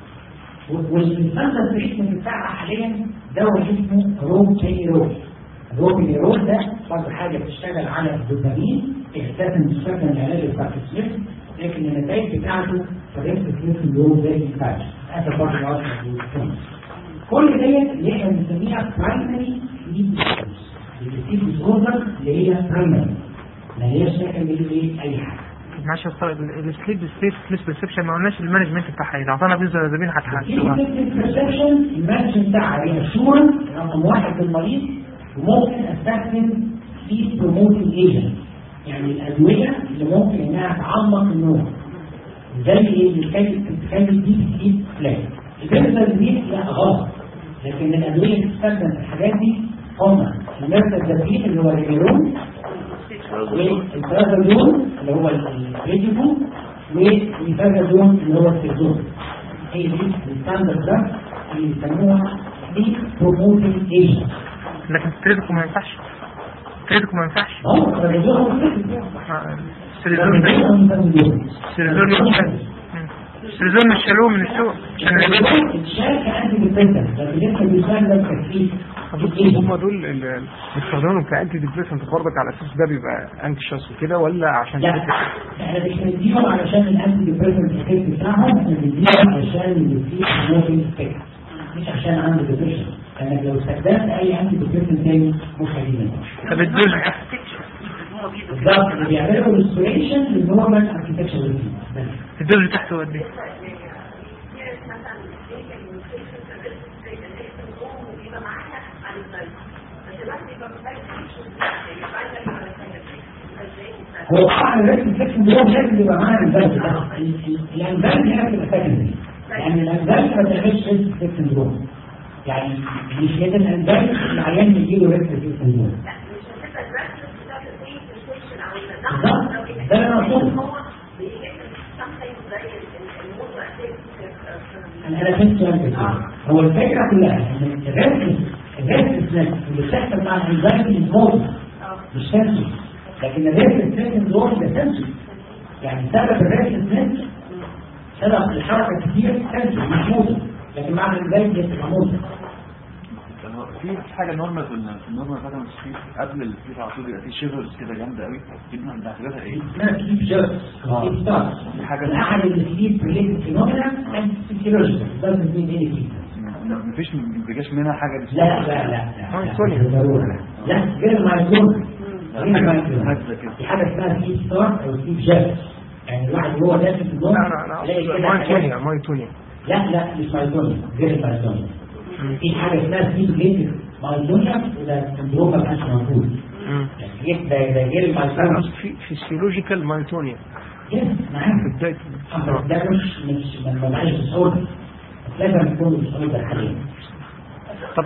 والمسلسل التريتمنت بتاعها حاليا دواء اسمه روبيرول الروبيرول ده برضه حاجه بتشتغل على الدوبامين اساسا بتستخدم العلاج الباركنسونيزم لكن النتائج بتاعته في الريسن سندروم زي الفاش هذا برضه الوصف كل ديت اللي احنا بنسميها برايمري سليب السليب ديسوردر اللي هي برايمري ما هياش سكن ايه اي حاجه معلش يا أستاذ، ال- السليب ستيت سليب برسبشن ما قلناش المانجمنت بتاعها ايه لو اعطانا بنزودازابين هتحسوها البرسبشن المانجمنت بتاعها هي اشورنس رقم واحد للمريض وممكن استخدم سليب بروموتنج ايجنت يعني الادويه اللي ممكن انها تعمق النوم زي ايه اللي كانت بتخلي دي سليب بلان البنزل دي لا غلط لكن الادويه اللي بتستخدم في الحاجات دي هم الميرتازابين اللي هو الريميرون والبرازازون اللي هو الريديفو والبرازازون اللي هو السيزون هي دي الستاندرد ده اللي بيسموها دي بروموتنج ايجنت لكن التريدكو ما ينفعش التريدكو ما ينفعش اه البرازازون هو آه، السيريزون ده السيريزون مش السيريزون مش شالوه من السوق عشان العلاج الشاك عندي بالبنتر لكن لسه بيستخدم كتكليف هم دول اللي بيستخدموا كأنتي ديبريسنت برضك على اساس ده بيبقى انكشس وكده ولا عشان لا احنا مش بنديهم علشان الانتي ديبريسنت افكت بتاعهم احنا بنديهم علشان يديك موفينج افكت مش عشان عنده ديبريشن لانك لو استخدمت اي انتي ديبريسنت تاني مش هيجي طب الدوز بالظبط اللي بيعملوا ريستوريشن للنورمال اركتكشر الدوز بتاعته قد ايه؟ هو طبعا الريسك سكشن ده لازم يبقى معانا البلد ده الانبال هي بتبقى سكندري يعني الانبال ما بتعملش ريسك سكشن دروم يعني مش لازم الانبال العيان يجيله ريسك سكشن دروم بالظبط ده اللي انا اقصده انا انا فهمت سؤال كده هو الفكره كلها ان الريسك الريسك اللي بتحصل مع الانبال الموت مش سنسي لكن الريسك سنسي دول ده سنسي يعني سبب الريسك سنسي سبب الحركه كتير سنسي مش موت لكن مع الانبال بتبقى موت في حاجه نورمال في النورمال مثلا في قبل الفيس على طول بيبقى في شيفرز كده جامده قوي دي من اعتبارها ايه؟ اسمها سليب جيرس سليب ستارز دي حاجه من احد السليب ريليتد فينومينا اند سيكيولوجيكال doesn't mean anything مفيش ما بيجيش منها حاجه دي لا لا لا لا مايتونيا. ضروري لا غير المايتون غير المايتون هكذا كده. في حاجه اسمها سليب ستار او سليب جيرس يعني الواحد وهو داخل في النوم لا لا يلاقي لا كده مايتونيا حاجات- مايتونيا لا لا مش مايتونيا غير المايتونيا في حاجه اسمها سليب ريليتد مايتونيا وده سندروم ما كانش موجود مم. يعني ده ده غير انا المايتونيا قصدي في فيسيولوجيكال مايتونيا يس معاك في بداية ده مش مش ما بقاش بصعود لازم يكون بصعود حاليا طب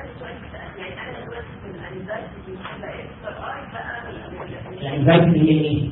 الانزايتي هي ايه؟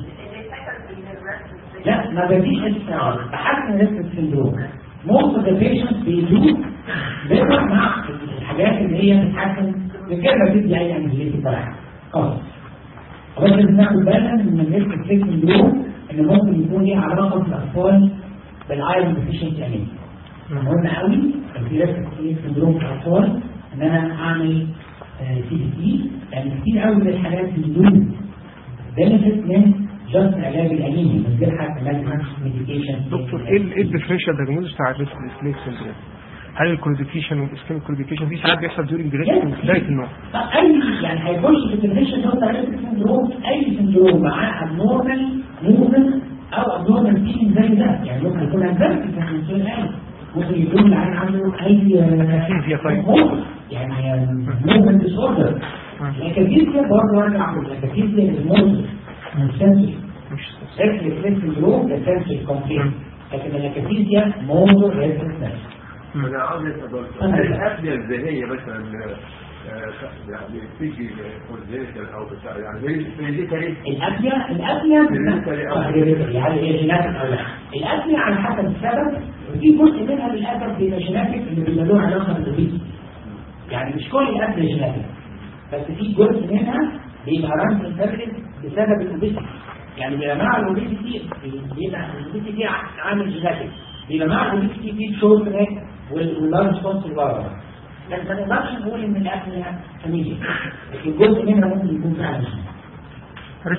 لا ما بديش استعارة بحسن نسبة السندروم most of the patients بيدوه بيبقى مع الحاجات اللي هي بتحسن من غير ما تدي اي انجليزي بتاعها خلاص بس لازم ناخد بالنا ان نسبة السندروم ان ممكن يكون ليه علاقة في الاطفال بالايرون ديفيشنسي انيميا مهم قوي لو في ريسك في سندروم في الاطفال ان انا اعمل سي بي سي لان كتير قوي من الحاجات بدون بنفيت من جاست علاج الانيميا من غير حتى لازم ميديكيشن دكتور ايه ال- ايه الديفرنشال دايجنوز بتاع الريسك سليك سندروم؟ هل الكوديفيكيشن والاسكيميك كوديفيكيشن دي ساعات بيحصل ديورنج ريسك في بدايه النوم اي يعني هيخش في الديفينيشن ده بتاع ريسك سندروم اي سندروم معاه ابنورمال موفمنت او ابنورمال فيلينج زي ده يعني ممكن يكون انزايتي في الانسان العادي ممكن يكون العين عنده عنده اي أكيزيا طيب. موت. يعني موفمنت ديسوردر الاكاديميا برضه ارجع الاكاديميا الموت سنسوري مش شكل فليس سندروم ده سنسوري كومبليت لكن الاكاديميا موتور ريزنس انا عاوز اسال هل الابنيه الذهنيه مثلا آه، يعني تيجي كونجنتال او بتاع يعني هي دي كارثه الأبنية الأبنية بالنسبة آه، يعني هي جيناتيك أو لا الأبنية على حسب السبب وفي جزء منها للأسف بيبقى جيناتيك اللي بيبقى له علاقة بالأوبيسيتي يعني مش كل الأبنية جيناتيك بس في جزء منها بيبقى رمز انترنت بسبب الأوبيسيتي يعني بيبقى مع الأوبيسيتي بيبقى الأوبيسيتي عامل جيناتيك بيبقى مع الأوبيسيتي في شورت نيك واللارج ريسبونس بره لكن ما نقدرش نقول ان الأبنية فاميليا لكن جزء منها ممكن يكون فعلا جيناتيك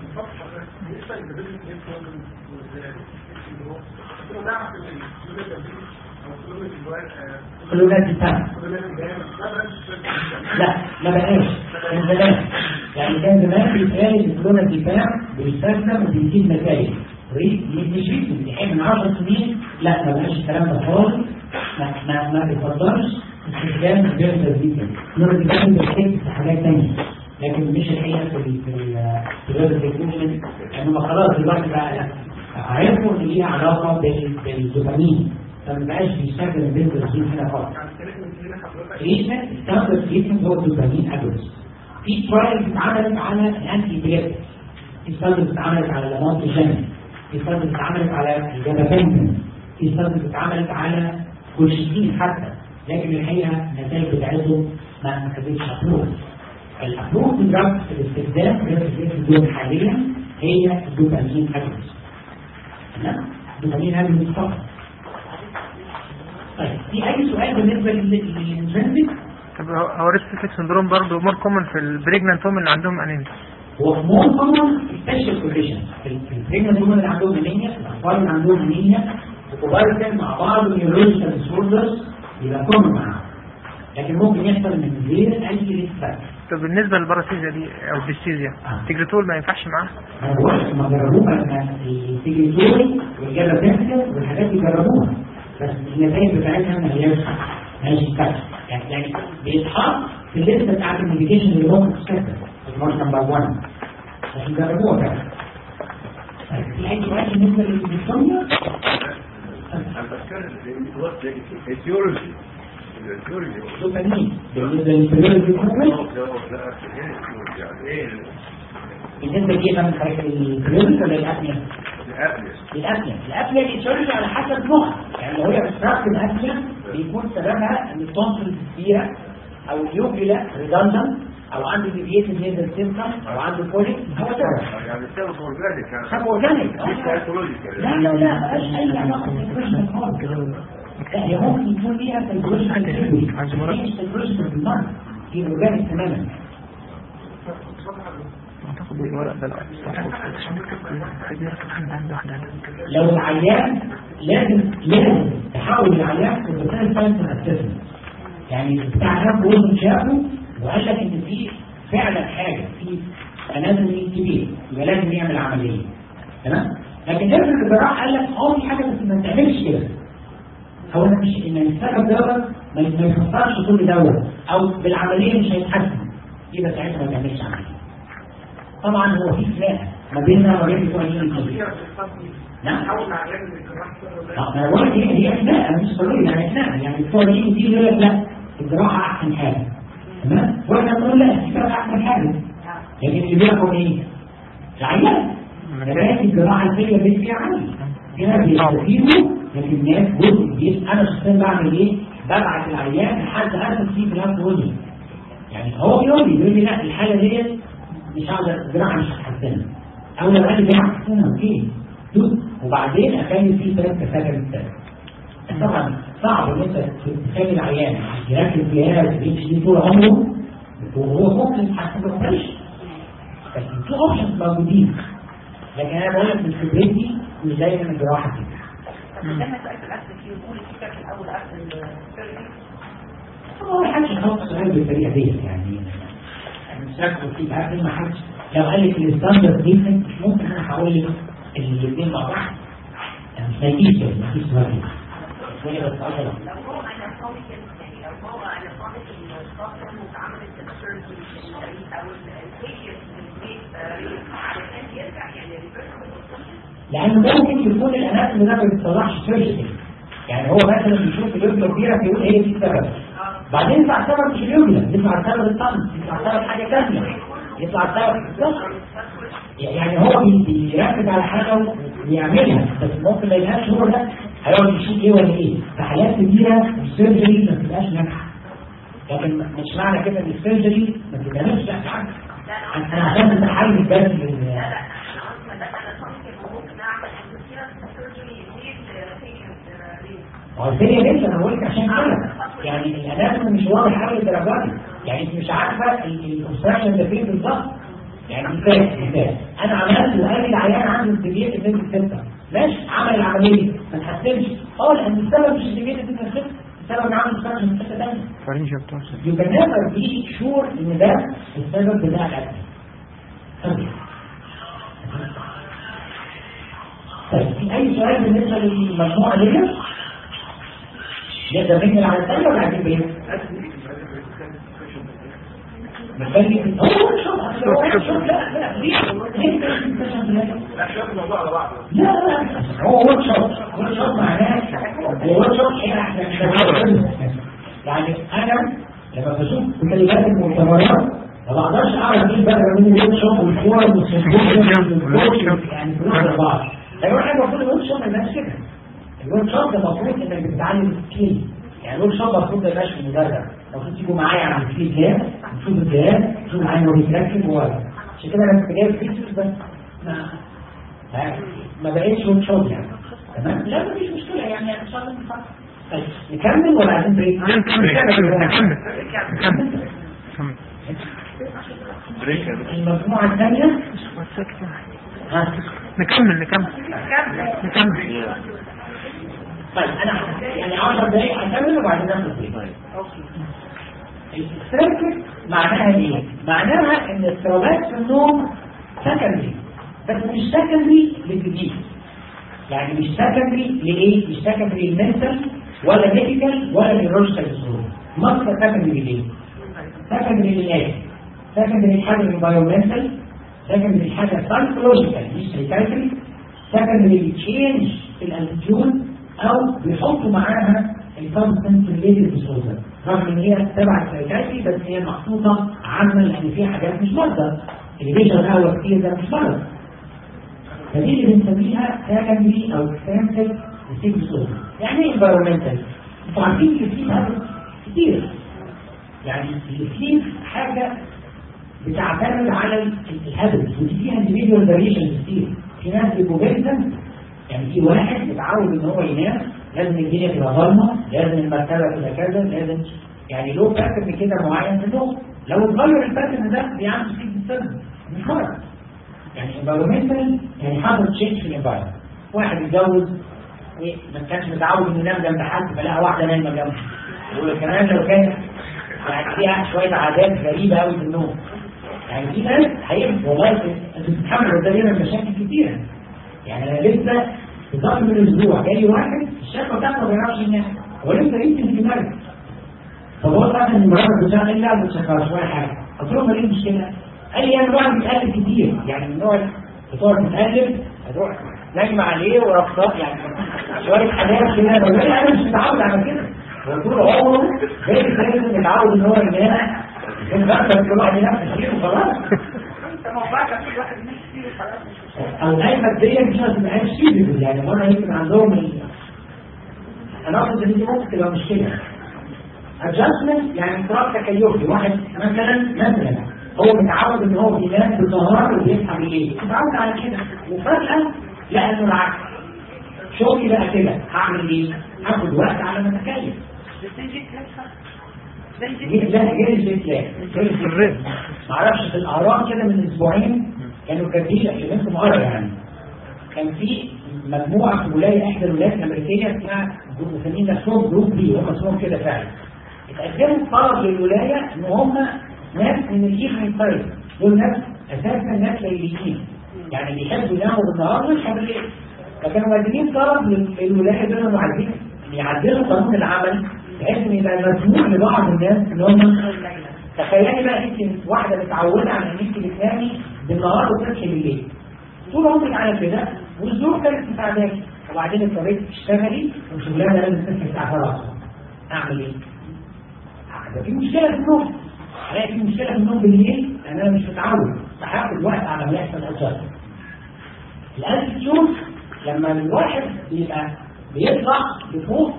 كلونات الفم لا ما بقاش من زمان يعني كان زمان بيتقال ان كلونات الدفاع بيستخدم وبيجيب نتائج ريت مش ريت امتحان من 10 سنين لا ما بقاش الكلام ده خالص ما ما ما بيفضلش استخدام غير تدريجي كلونات الدفاع بيحتاج في حاجات ثانيه لكن مش الحقيقه في ال- في ال- في الويب تكنولوجي لانه خلاص دلوقتي بقى عرفوا ان ليها علاقه بال- بالدوبامين فما بقاش بيستخدم البنزودازين هنا خالص تريتمنت ستاندرد تريتمنت هو الدوبامين اجونست في ترايلز اتعملت على الانتي بليت في ستاندرز اتعملت على الامونتوجين في ستاندرز اتعملت على الجابابنتين في ستاندرز اتعملت على كولشيتين حتى لكن الحقيقه النتائج بتاعتهم ما ما كانتش ابروف الابروف دراج في الاستخدام في الدول حاليا هي الدوبامين اجونست تمام الدوبامين اجونست فقط طيب في اي سؤال بالنسبه لل- للمنزل طب هو هو ريستيك سندروم برضه مور كومن في البريجنانت وومن اللي عندهم انيميا هو مور كومن سبيشال كونديشن في البريجننت وومن اللي عندهم انيميا الاطفال اللي عندهم انيميا وكبار مع بعض النيورولوجيكال ديسوردرز يبقى كومن معاهم لكن ممكن يحصل من غير اي ريسك فاكتور طب بالنسبه للباراسيزيا دي او الديستيزيا آه. تجريتول ما ينفعش معاه انا بقول ما جربوها لما التجريتوري والجلابنتل والحاجات دي جربوها بس النتائج بتاعتها ما هياش ما هيش فاكتور يعني يعني بيتحط في الليسته بتاعت الميديكيشن اللي ممكن تستخدم المارك نمبر 1 عشان جربوها فعلا طيب في اي سؤال بالنسبه للدكتوريا؟ انا بتكلم في الثيوري الثيوري دوبامين بالنسبه للبريوريتي يعني ايه بالنسبه لايه بقى من حضرتك البريوريتي ولا الابنيه؟ الابنيه الأبنية الأبنية دي تشارج على حسب نوعها يعني لو هي بتراك الأبنية بيكون سببها ان التونسل كبيرة أو اليوبيلا ريدندنت أو عنده ديفيتد نيزل سيمتوم أو عنده كوليك هو سبب يعني السبب اورجانيك يعني سبب أورجانيك مش سايكولوجيكال لا لا لا ملهاش أي علاقة بالبروشن خالص لا هي ممكن يكون ليها سيكولوجيكال ثيوري مش سيكولوجيكال بالمرض هي أورجانيك تماما تاخد الورق ده الأول. لو العيان لازم لازم تحول العيان في بروتين ساينس اسسمنت يعني بتاع نفسه وزن شافه وقال لك ان في فعلا حاجه في اناتومي كبير يبقى لازم يعمل عمليه تمام لكن افرض الجراح قال لك اه في حاجه بس ما تعملش كده هو انا مش ان السبب دوت ما ما يخسرش كل دوت او بالعمليه مش هيتحسن يبقى ساعتها ما تعملش عمليه طبعا هو في خلاف ما بيننا وبين بتوع الكبير نعم اه ما انا بقول لك هي هي اثناء انا مش بقول يعني اثناء يعني بتوع الجين دي يقول لك لا الجراحه احسن حاجه تمام واحنا بنقول لا الجراحه احسن حاجه لكن اللي بياخد ايه؟ العيان لكن الجراحه الفية اللي فيها عالي هنا بيستفيدوا لكن الناس جزء كبير انا شخصيا بعمل ايه؟ ببعت العيان لحد اسس فيه بلاد وجهي يعني هو بيقول لي بيقول لي لا الحاله ديت مش عاوز الجراحه مش هتحسنها او لو قال لي جراحه هتحسنها اوكي دوس وبعدين اخلي فيه ثلاث تساكن الثالث طبعا صعب ان انت تخلي العيان يركز جهاز يمشي بيه طول عمره وهو ممكن يتحسن بالفرش لكن في اوبشنز موجودين لكن انا بقول لك من خبرتي مش دايما الجراحه كده لما سألت الأكل فيه يقول في كان الأول أكل السيرجي هو ما حدش يحط سؤال بالطريقه ديت يعني مش فاكر في الاكل ما حدش لو قال لك الستاندرد ديفنت مش ممكن انا هقول لك الاثنين مع بعض يعني مش هيجيش كده مفيش سؤال كده. هي بس عشرة. لو هو أنا لأنه ممكن يكون الأناتومي ده ما بيتصلحش سيرجيكال يعني هو مثلا بيشوف اليوبلا كبيرة فيقول هي دي السبب بعدين يطلع السبب مش اليوبلا يطلع السبب الطن يطلع السبب حاجة ثانية يطلع السبب بالظبط يعني هو بي- بيركز على حاجة ويعملها بس ممكن ما يلهاش هو ده هيقعد يشوف ايه ولا ايه في حالات كبيرة السيرجري ما بتبقاش ناجحة لكن مش معنى كده ان السيرجري ما بتبقاش لا بالعكس انا عشان تحل بس لل- هو الدنيا لسه انا بقول لك عشان كده يعني الاناتومي مش واضح قوي للدرجه دي يعني انت مش عارفه الكونستراكشن ده فين بالظبط يعني مثال مثال انا عملت وقال لي العيان عنده انتبيه في السته ماشي عمل العمليه ما تحسنش اه لان السبب مش انتبيه في السته السبب ان عمل كونستراكشن في حته ثانيه فرنجة بتوصل you can never be sure ان ده السبب بتاع الاكل طيب طيب في اي سؤال بالنسبه للمجموعه دي نقدر نكمل على الثانيه ولا عايزين بيه؟ محتاج هو شوف شوف شوف لا لا ليه؟ ليه لا شوف الموضوع على بعضه لا لا هو ورك شوب ورك شوب معناه هو ورك شوب هنا احنا مش هنعرف. يعني انا لما بشوف كلمات المؤتمرات ما بقدرش اعرف مين بقى مين الورك شوب والفورم والسندوتش يعني كلهم على بعض ايوه حاجه المفروض الورك شوب ما يبقاش كده الورك شوب ده المفروض انك بتتعلم سكيل يعني الورك شوب المفروض ما يبقاش في مدرب المفروض تيجوا معايا على السكيل جهاز نشوف الجهاز نشوف معايا هو بيتركب وورا عشان كده انا كنت جايب فيتشرز بس ما ما بقتش ورك شوب يعني تمام لا مفيش مشكله يعني ان شاء الله نفكر طيب نكمل ولا عايزين بريك؟ نكمل نكمل نكمل نكمل نكمل بريك يا دكتور. المجموعه الثانيه ها نكمل نكمل نكمل طيب انا يعني 10 دقايق هكمل وبعدين ناخد بريك السيركت معناها ايه؟ معناها ان اضطرابات في النوم سكندري بس مش سكندري للجديد يعني مش سكندري لايه؟ مش سكندري للمنتال ولا ميديكال ولا نيورولوجيكال ديسوردر مصر سكندري ليه؟ سكندري للايه؟ سكندري لحاجه انفايرمنتال سكندري لحاجه سايكولوجيكال مش سايكايتري سكندري تشينج في الالتيون او بيحطوا معاها السبستنس ريليتد ديسوردر رغم ان هي تبع السايكايتري بس هي محطوطه عامه لان فيها حاجات مش مرضى اللي بيشرب قهوه كتير ده مش مرض فدي اللي بنسميها سكندري او اكستنسيف ستيك ديسوردر يعني ايه انفايرمنتال؟ انتوا عارفين اللي فيه هذا كتير يعني اللي فيه حاجه بتعتمد على الهابت ودي فيها individual variations كتير في ناس بيبقوا جدا يعني في واحد متعود ان هو ينام لازم الدنيا تبقى ظلمه لازم المرتبه تبقى كذا لازم يعني له باترن كده معين في النوم لو اتغير الباترن ده بيعمل فيه بالسبب مش مرض يعني environmental يعني حصل تشينج في الانفايرمنت واحد اتجوز إيه، ما كانش متعود انه ينام جنب حد فلقى واحده نايمه جنبه وكمان لو كان يعني فيها شويه عادات غريبه قوي في النوم يعني في ناس هيبقى والله انت بتتحمل قدامنا مشاكل كتيره يعني انا لسه في ظهر من اسبوع جاي واحد الشكوى بتاعته ما بيعرفش ينام هو لسه يمكن في مرض فبقول مثلا المرض بتاع قال لا ما تشكرش ولا حاجه قلت له ما ليه المشكله؟ قال لي انا بقعد بتقلب كتير يعني من نوع بتقعد بتقلب هتروح نايمه عليه ورقصات يعني شويه حاجات كده بقول له انا مش متعود على كده قلت له عمره زي لازم متعود ان هو ينام البقى كل واحد ينام كتير وخلاص او العين ماديا مش لازم العين فيزيكال يعني مره يمكن عندهم ال- انا اقصد ان دي ممكن تبقى مشكله adjustment يعني اضطراب تكيفي واحد مثلا مثلا هو متعود ان هو بينام بالنهار وبيصحى بالليل متعود على كده وفجاه لقى انه العكس شغلي بقى كده هعمل ايه؟ هاخد وقت على ما اتكيف لا جالس لا معرفش في الاهرام كده من اسبوعين كانوا كاتبين اللي انتم قرا يعني كان في مجموعه في ولايه احدى الولايات الامريكيه اسمها مسمين نفسهم جروب بي هم اسمهم كده فعلا اتقدموا طلب للولايه ان هم ناس من الايفنينج تايم دول ناس اساسا ناس ليليين يعني بيحبوا يناموا بالنهار ويصحوا بالليل فكانوا مقدمين طلب للولايه دول انهم عايزين يعدلوا قانون العمل بحيث ان يبقى مسموح لبعض الناس ان هم تخيلي بقى انت واحده متعوده على ان انت بتنامي بالنهار وتصحي بالليل طول عمرك على كده والظروف كانت مساعداكي وبعدين اضطريتي تشتغلي وشغلانه لازم تصحي الساعه 7 اعمل ايه؟ ده في مشكله في النوم هلاقي في مشكله في النوم بالليل لان انا مش متعود فهاخد وقت على ما يحصل اجازه الالتيتيود لما الواحد بيبقى بيطلع لفوق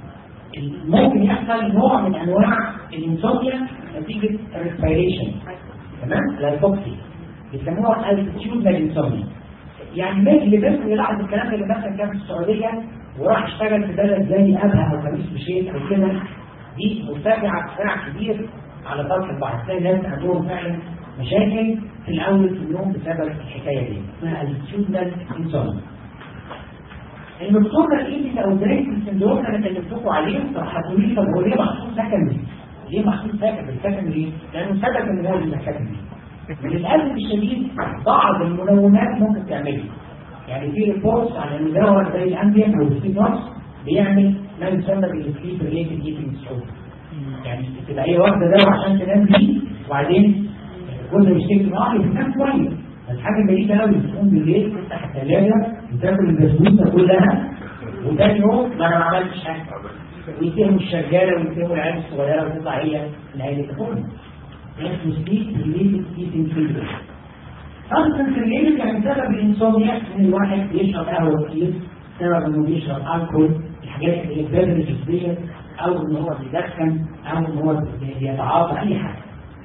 ممكن يحصل نوع من انواع الانسوميا نتيجه الريسبيريشن تمام الهيبوكسي بيسموها الالتيتيودنال انسوميا يعني مثل بس يلاحظ الكلام اللي مثلا كان في السعوديه وراح اشتغل في بلد زي ابها او خميس بشير او كده دي مرتفعه ارتفاع كبير على سطح البحر تلاقي ناس عندهم فعلا مشاكل في الاول في النوم بسبب الحكايه دي اسمها الالتيتيودنال انسوميا الدكتور الايدي او دريك السندروم انا كلمتكم عليه هتقولوا لي طب هو ليه محطوط سكندري؟ ليه محطوط سكندري؟ سكندري لانه سبب ان هو يبقى سكندري. للاسف الشديد بعض المنومات ممكن تعمله. يعني في ريبورتس على ان دواء زي الانبيان او السيتوكس بيعمل ما يسمى بالسليب ريليتد ايتنج ديسوردر. يعني تبقى هي واخده دواء عشان تنام بيه وبعدين كل مشكله معاه بتنام كويس. الحاجة بعيدة قوي تقوم بالليل تفتح الثلاجة وتاكل البسبوسة كلها وتاني يوم ما انا ما عملتش حاجة ويتهموا الشغالة ويتهموا العيال الصغيرة وتطلع هي نهاية التكون اسمه سليب ريليتد ايتنج فيلر اصلا ريليتد يعني سبب الانسوميا ان الواحد بيشرب قهوة كتير سبب انه بيشرب الكحول الحاجات اللي بتبرد ديت او ان هو بيدخن او ان هو بيتعاطى اي حاجة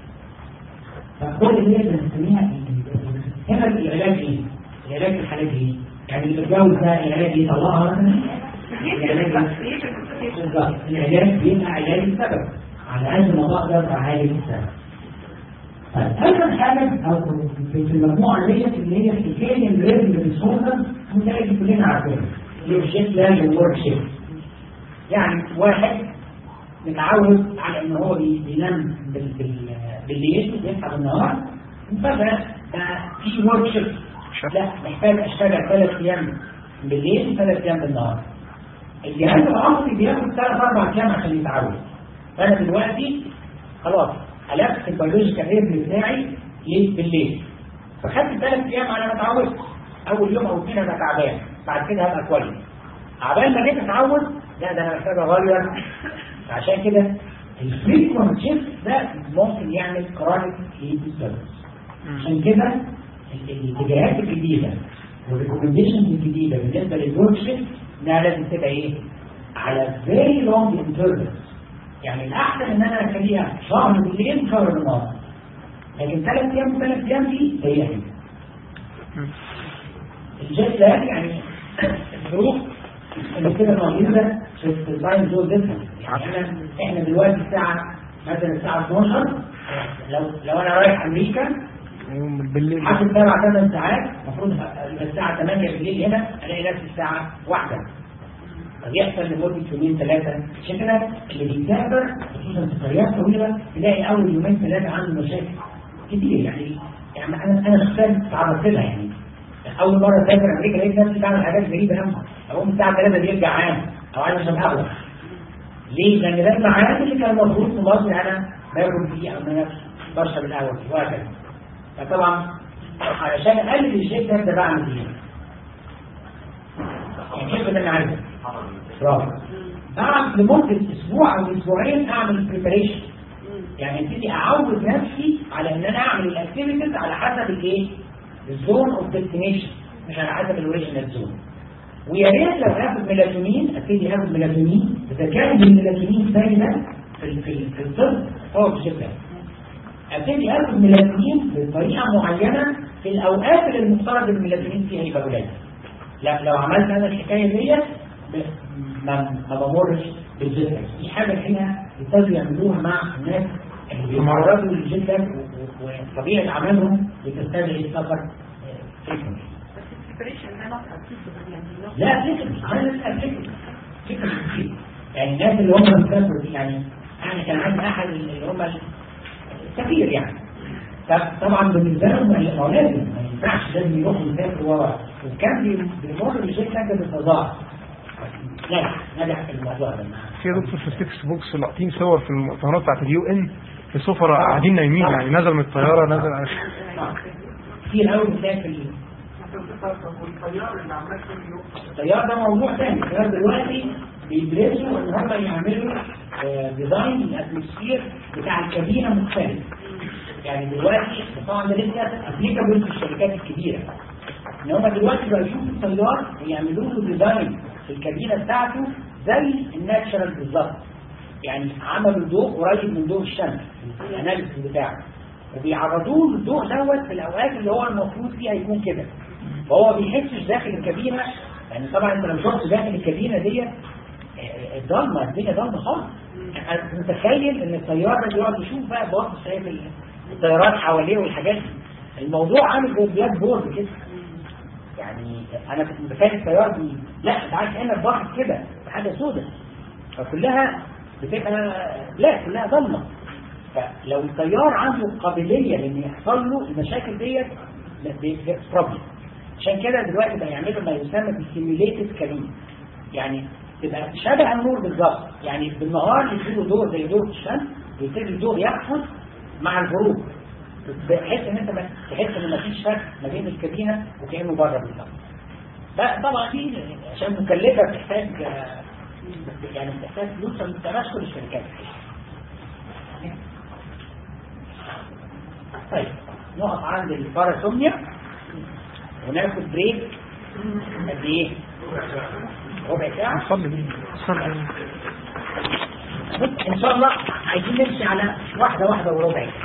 فكل دي بنسميها هنا العلاج ايه؟ العلاج في الحالات ايه؟ يعني اللي بيتجوز ده العلاج ايه؟ طلقها مثلا؟ العلاج بالظبط العلاج بيبقى علاج السبب على قد ما بقدر اعالج السبب. طيب اخر حاجه او في المجموعه ديت اللي هي حكايه الريزم ديسوردر متهيألي كلنا عارفينها اللي هو الشيت لاج والورك شيت. يعني واحد متعود على ان هو بينام بالليل بيصحى بالنهار فجأة في ورك شيفت لا محتاج اشتغل ثلاث ايام بالليل وثلاث ايام بالنهار الجهاز العصبي بياخد ثلاث اربع ايام عشان يتعود فانا دلوقتي خلاص قلبت البيولوجيكال ريتم بتاعي ليه بالليل فخدت ثلاث ايام على ما اتعودت اول يوم او اثنين انا تعبان بعد كده هبقى كويس عبال ما جيت اتعود لا ده انا محتاج اغير عشان كده الفريكونت شيفت ده ممكن يعمل كرونيك هيت ديستربنس عشان كده الاتجاهات الجديدة والريكومنديشنز الجديدة بالنسبة للورك شيفت ده لازم تبقى ايه؟ على very long intervals يعني الأحسن إن أنا أخليها شهر بالليل وشهر بالنهار لكن ثلاث أيام وثلاث أيام دي هي هي الجيت لاج يعني الظروف اللي كده موجودة في التايم زون ديفرنت يعني احنا احنا دلوقتي الساعة مثلا الساعة 12 لو لو أنا رايح أمريكا بالليل حاسب سبع ثمان ساعات المفروض يبقى الساعة 8 بالليل هنا ألاقي نفسي الساعة واحدة فبيحصل لمدة يومين ثلاثة عشان كده اللي بيسافر خصوصا سفريات طويلة تلاقي أول يومين ثلاثة عنده مشاكل كتير يعني يعني أنا أنا شخصيا تعرضت لها يعني أول مرة أسافر أمريكا لقيت نفسي بعمل حاجات غريبة قوي أقوم الساعة 3 بيرجع عام أو عايز أشرب قهوة ليه؟ لأن ده الميعاد اللي كان المفروض في مصر أنا باكل فيه أو أنا بشرب القهوة فيه وهكذا فطبعا علشان اقلل الشيء ده ده بعمل ايه؟ يعني كيف انا عارف برافو بعد لمده اسبوع او اسبوعين اعمل بريباريشن يعني ابتدي اعود نفسي على ان انا اعمل الاكتيفيتيز على حسب الايه؟ الزون اوف ديستنيشن مش على حسب الاوريجينال زون ويا ريت لو اخد ميلاتونين ابتدي اخد ميلاتونين اذا كان الميلاتونين زي ده في في في الطب هو بشكل ابتدي اخد ميلاتونين بطريقه معينه في الاوقات اللي المفترض الميلاتونين فيها يبقى قليل لا لو عملت انا الحكايه ديت ما ما بمرش بالجسم دي حاجه الحقيقه ابتدوا يعملوها مع الناس اللي بيتعرضوا للجسم وطبيعه عملهم بتستدعي السفر لا فكر انا لسه فكر فكر كتير يعني الناس اللي هم مسافر يعني انا كان عندي احد اللي هم كثير يعني طبعا بالنسبه لهم هو لازم ما ينفعش لازم يروح يسافر ورا وكان بيمر بالشيء ده بالفظاع نجح نجح في الموضوع ده في دكتور في التكست بوكس لاقطين صور في المؤتمرات بتاعت اليو ان في سفراء قاعدين نايمين يعني نزل من الطياره نزل على كتير قوي بتلاقي في ال- الطيار ده موضوع تاني الطيار دلوقتي بيدرسوا ان هم يعملوا آه، ديزاين الاتموسفير بتاع الكابينه مختلف يعني دلوقتي طبعا ده لسه ابليكابل في الشركات الكبيره ان هم دلوقتي بقى يشوفوا الطيار يعملوا له ديزاين في الكابينه بتاعته زي الناتشرال بالظبط يعني عملوا ضوء قريب من ضوء الشمس الاناليسيس بتاعه وبيعرضوه للضوء دوت في الاوقات اللي هو المفروض فيها يكون كده فهو ما بيحسش داخل الكابينه يعني طبعا انت لو شفت داخل الكابينه ديت آه، الضلمه الدنيا ضلمه خالص أنت متخيل ان الطيار ده بيقعد يشوف بقى باصص شايف ال- الطيارات حواليه والحاجات دي الموضوع عامل زي بلاك بورد كده يعني انا كنت متخيل الطيار دي لا انت عارف كانك باصص كده في حاجه سوداء فكلها بتبقى لا كلها ضلمه فلو الطيار عنده قابليه لان يحصل له المشاكل ديت بروبلم عشان كده دلوقتي بقى يعملوا ما يسمى بالسيميوليتد كابين يعني تبقى شبه النور بالظبط يعني بالنهار يديله ضوء زي ضوء الشمس ويبتدي الضوء يحفظ مع الغروب بحيث ان انت ما- تحس ان مفيش فرق ما بين الكابينه وكانه بره بالظبط لا طبعا دي عشان مكلفه بتحتاج آه، يعني بتحتاج فلوس فما بتبقاش كل الشركات طيب نقف عند الباراسومنيا وناخد بريك قد ايه؟ ربع ساعة نصلي بيه نصلي بص ان شاء الله عايزين نمشي على واحدة واحدة وربع